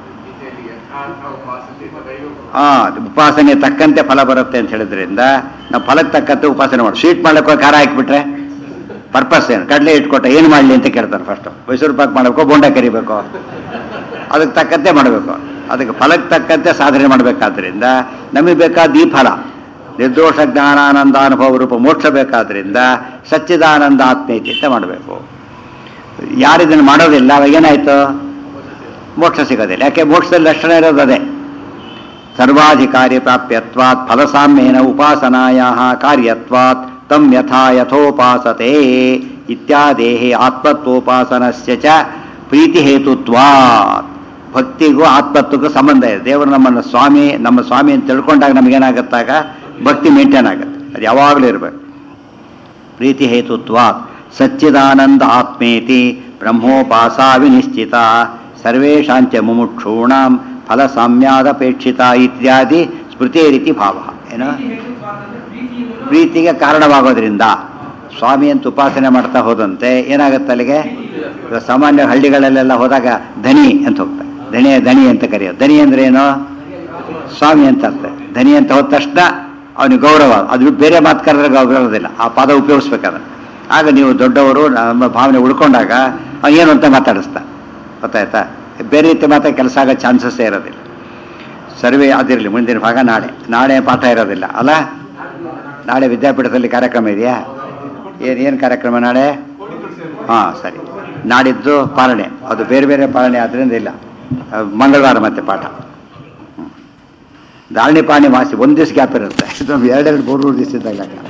[SPEAKER 1] ಆ ಉಪಾಸನೆ ತಕ್ಕಂತೆ ಫಲ ಬರುತ್ತೆ ಅಂತ ಹೇಳಿದ್ರಿಂದ ನಾವು ಫಲಕ್ಕೆ ತಕ್ಕಂತೆ ಉಪಾಸನೆ ಮಾಡಿ ಸ್ವೀಟ್ ಮಾಡ್ಲಿಕ್ಕೆ ಖಾರ ಹಾಕಿಬಿಟ್ರೆ ಪರ್ಪಸ್ ಏನು ಕಡಲೆ ಇಟ್ಕೊಟ್ಟ ಏನು ಮಾಡಲಿ ಅಂತ ಕೇಳ್ತಾರೆ ಫಸ್ಟು ಮೈಸೂರು ಪಾಕ್ ಮಾಡಬೇಕು ಬೋಂಡ ಕರಿಬೇಕು ಅದಕ್ಕೆ ತಕ್ಕಂತೆ ಮಾಡಬೇಕು ಅದಕ್ಕೆ ಫಲಕ್ಕೆ ತಕ್ಕಂತೆ ಸಾಧನೆ ಮಾಡಬೇಕಾದ್ರಿಂದ ನಮಗೆ ಬೇಕಾದ ಈ ಫಲ ನಿರ್ದೋಷ ಜ್ಞಾನಾನಂದ ಅನುಭವ ರೂಪ ಮೋಕ್ಷ ಬೇಕಾದ್ರಿಂದ ಸಚ್ಚಿದಾನಂದ ಆತ್ಮೈತಿ ಅಂತ ಮಾಡಬೇಕು ಯಾರಿದನ್ನು ಮಾಡೋದಿಲ್ಲ ಅವಾಗ ಏನಾಯ್ತು ಮೋಕ್ಷ ಸಿಗೋದಿಲ್ಲ ಯಾಕೆ ಮೋಕ್ಷದಲ್ಲಿ ಲಕ್ಷಣ ಇರೋದು ಅದೇ ಸರ್ವಾಧಿಕಾರಿ ಪ್ರಾಪ್ಯತ್ವಾತ್ ಫಲಸಾಮ್ಯೇನ ಉಪಾಸನಾಯ ಕಾರ್ಯತ್ವಾತ್ ತಂ ಯಥಾ ಯಥೋಪಾಸತೆ ಇತ್ಯಾದೇಹಿ ಆತ್ಮತ್ವೋಪಾಸನಸ್ಯ ಚ ಪ್ರೀತಿ ಹೇತುತ್ವಾತ್ ಭಕ್ತಿಗೂ ಆತ್ಮತ್ವಕ್ಕೂ ಸಂಬಂಧ ಇದೆ ದೇವರು ನಮ್ಮನ್ನು ಸ್ವಾಮಿ ನಮ್ಮ ಸ್ವಾಮಿ ಅಂತ ತಿಳ್ಕೊಂಡಾಗ ನಮಗೇನಾಗುತ್ತಾಗ ಭಕ್ತಿ ಮೇಂಟೈನ್ ಆಗುತ್ತೆ ಅದು ಯಾವಾಗಲೂ ಇರಬೇಕು ಪ್ರೀತಿ ಹೇತುತ್ವಾತ್ ಸಚ್ಚಿದಾನಂದ ಆತ್ಮೇತಿ ಬ್ರಹ್ಮೋಪಾಸಾ ವಿನಿಶ್ಚಿತ ಸರ್ವೇಷಾಂಚ ಮುಮುಕ್ಷೂಣಾಂ ಫಲ ಸಾಮ್ಯಾದಪೇಕ್ಷಿತ ಇತ್ಯಾದಿ ಸ್ಮೃತಿ ರೀತಿ ಭಾವ ಏನು ಪ್ರೀತಿಗೆ ಕಾರಣವಾಗೋದ್ರಿಂದ ಸ್ವಾಮಿ ಅಂತ ಉಪಾಸನೆ ಮಾಡ್ತಾ ಹೋದಂತೆ ಏನಾಗುತ್ತೆ ಅಲ್ಲಿಗೆ ಇವಾಗ ಸಾಮಾನ್ಯ ಹಳ್ಳಿಗಳಲ್ಲೆಲ್ಲ ಹೋದಾಗ ಧನಿ ಅಂತ ಹೋಗ್ತಾರೆ ಧನಿ ಧನಿ ಅಂತ ಕರೆಯೋದು ಧನಿ ಅಂದ್ರೆ ಏನು ಸ್ವಾಮಿ ಅಂತ ಅರ್ಥ ಧನಿ ಅಂತ ಹೋದ ತಕ್ಷಣ ಅವನಿಗೆ ಗೌರವ ಅದು ಬಿಟ್ಟು ಬೇರೆ ಮಾತು ಕರೆದ್ರೆ ಗೌರವದಿಲ್ಲ ಆ ಪದ ಉಪಯೋಗಿಸ್ಬೇಕಾದ್ರೆ ಆಗ ನೀವು ದೊಡ್ಡವರು ನಮ್ಮ ಭಾವನೆ ಉಳ್ಕೊಂಡಾಗ ಅವ ಏನು ಅಂತ ಮಾತಾಡಿಸ್ತಾ ಗೊತ್ತಾಯ್ತಾ ಬೇರೆ ರೀತಿ ಮಾತ್ರ ಕೆಲಸ ಆಗೋ ಚಾನ್ಸಸ್ಸೇ ಇರೋದಿಲ್ಲ ಸರ್ವೆ ಅದಿರಲಿ ಮುಂದಿನ ಭಾಗ ನಾಳೆ ನಾಳೆ ಪಾಠ ಇರೋದಿಲ್ಲ ಅಲ್ಲ ನಾಳೆ ವಿದ್ಯಾಪೀಠದಲ್ಲಿ ಕಾರ್ಯಕ್ರಮ ಇದೆಯಾ ಏನು ಏನು ಕಾರ್ಯಕ್ರಮ ನಾಳೆ ಹಾಂ ಸರಿ ನಾಡಿದ್ದು ಪಾಲನೆ ಅದು ಬೇರೆ ಬೇರೆ ಪಾಲನೆ ಆದ್ದರಿಂದ ಇಲ್ಲ ಅಹ್, ಮಂಗಳವಾರ ಮತ್ತೆ ಪಾಠ ಹ್ಮ್. ಧಾರಣಿ ಪಾಣಿ ಮಾಸಿ ಒಂದು ದಿವಸ ಗ್ಯಾಪ್ ಇರುತ್ತೆ ಇದು ಎರಡೆರಡು ಮೂರು ಮೂರು ದಿವಸ ಇದ್ದಾಗ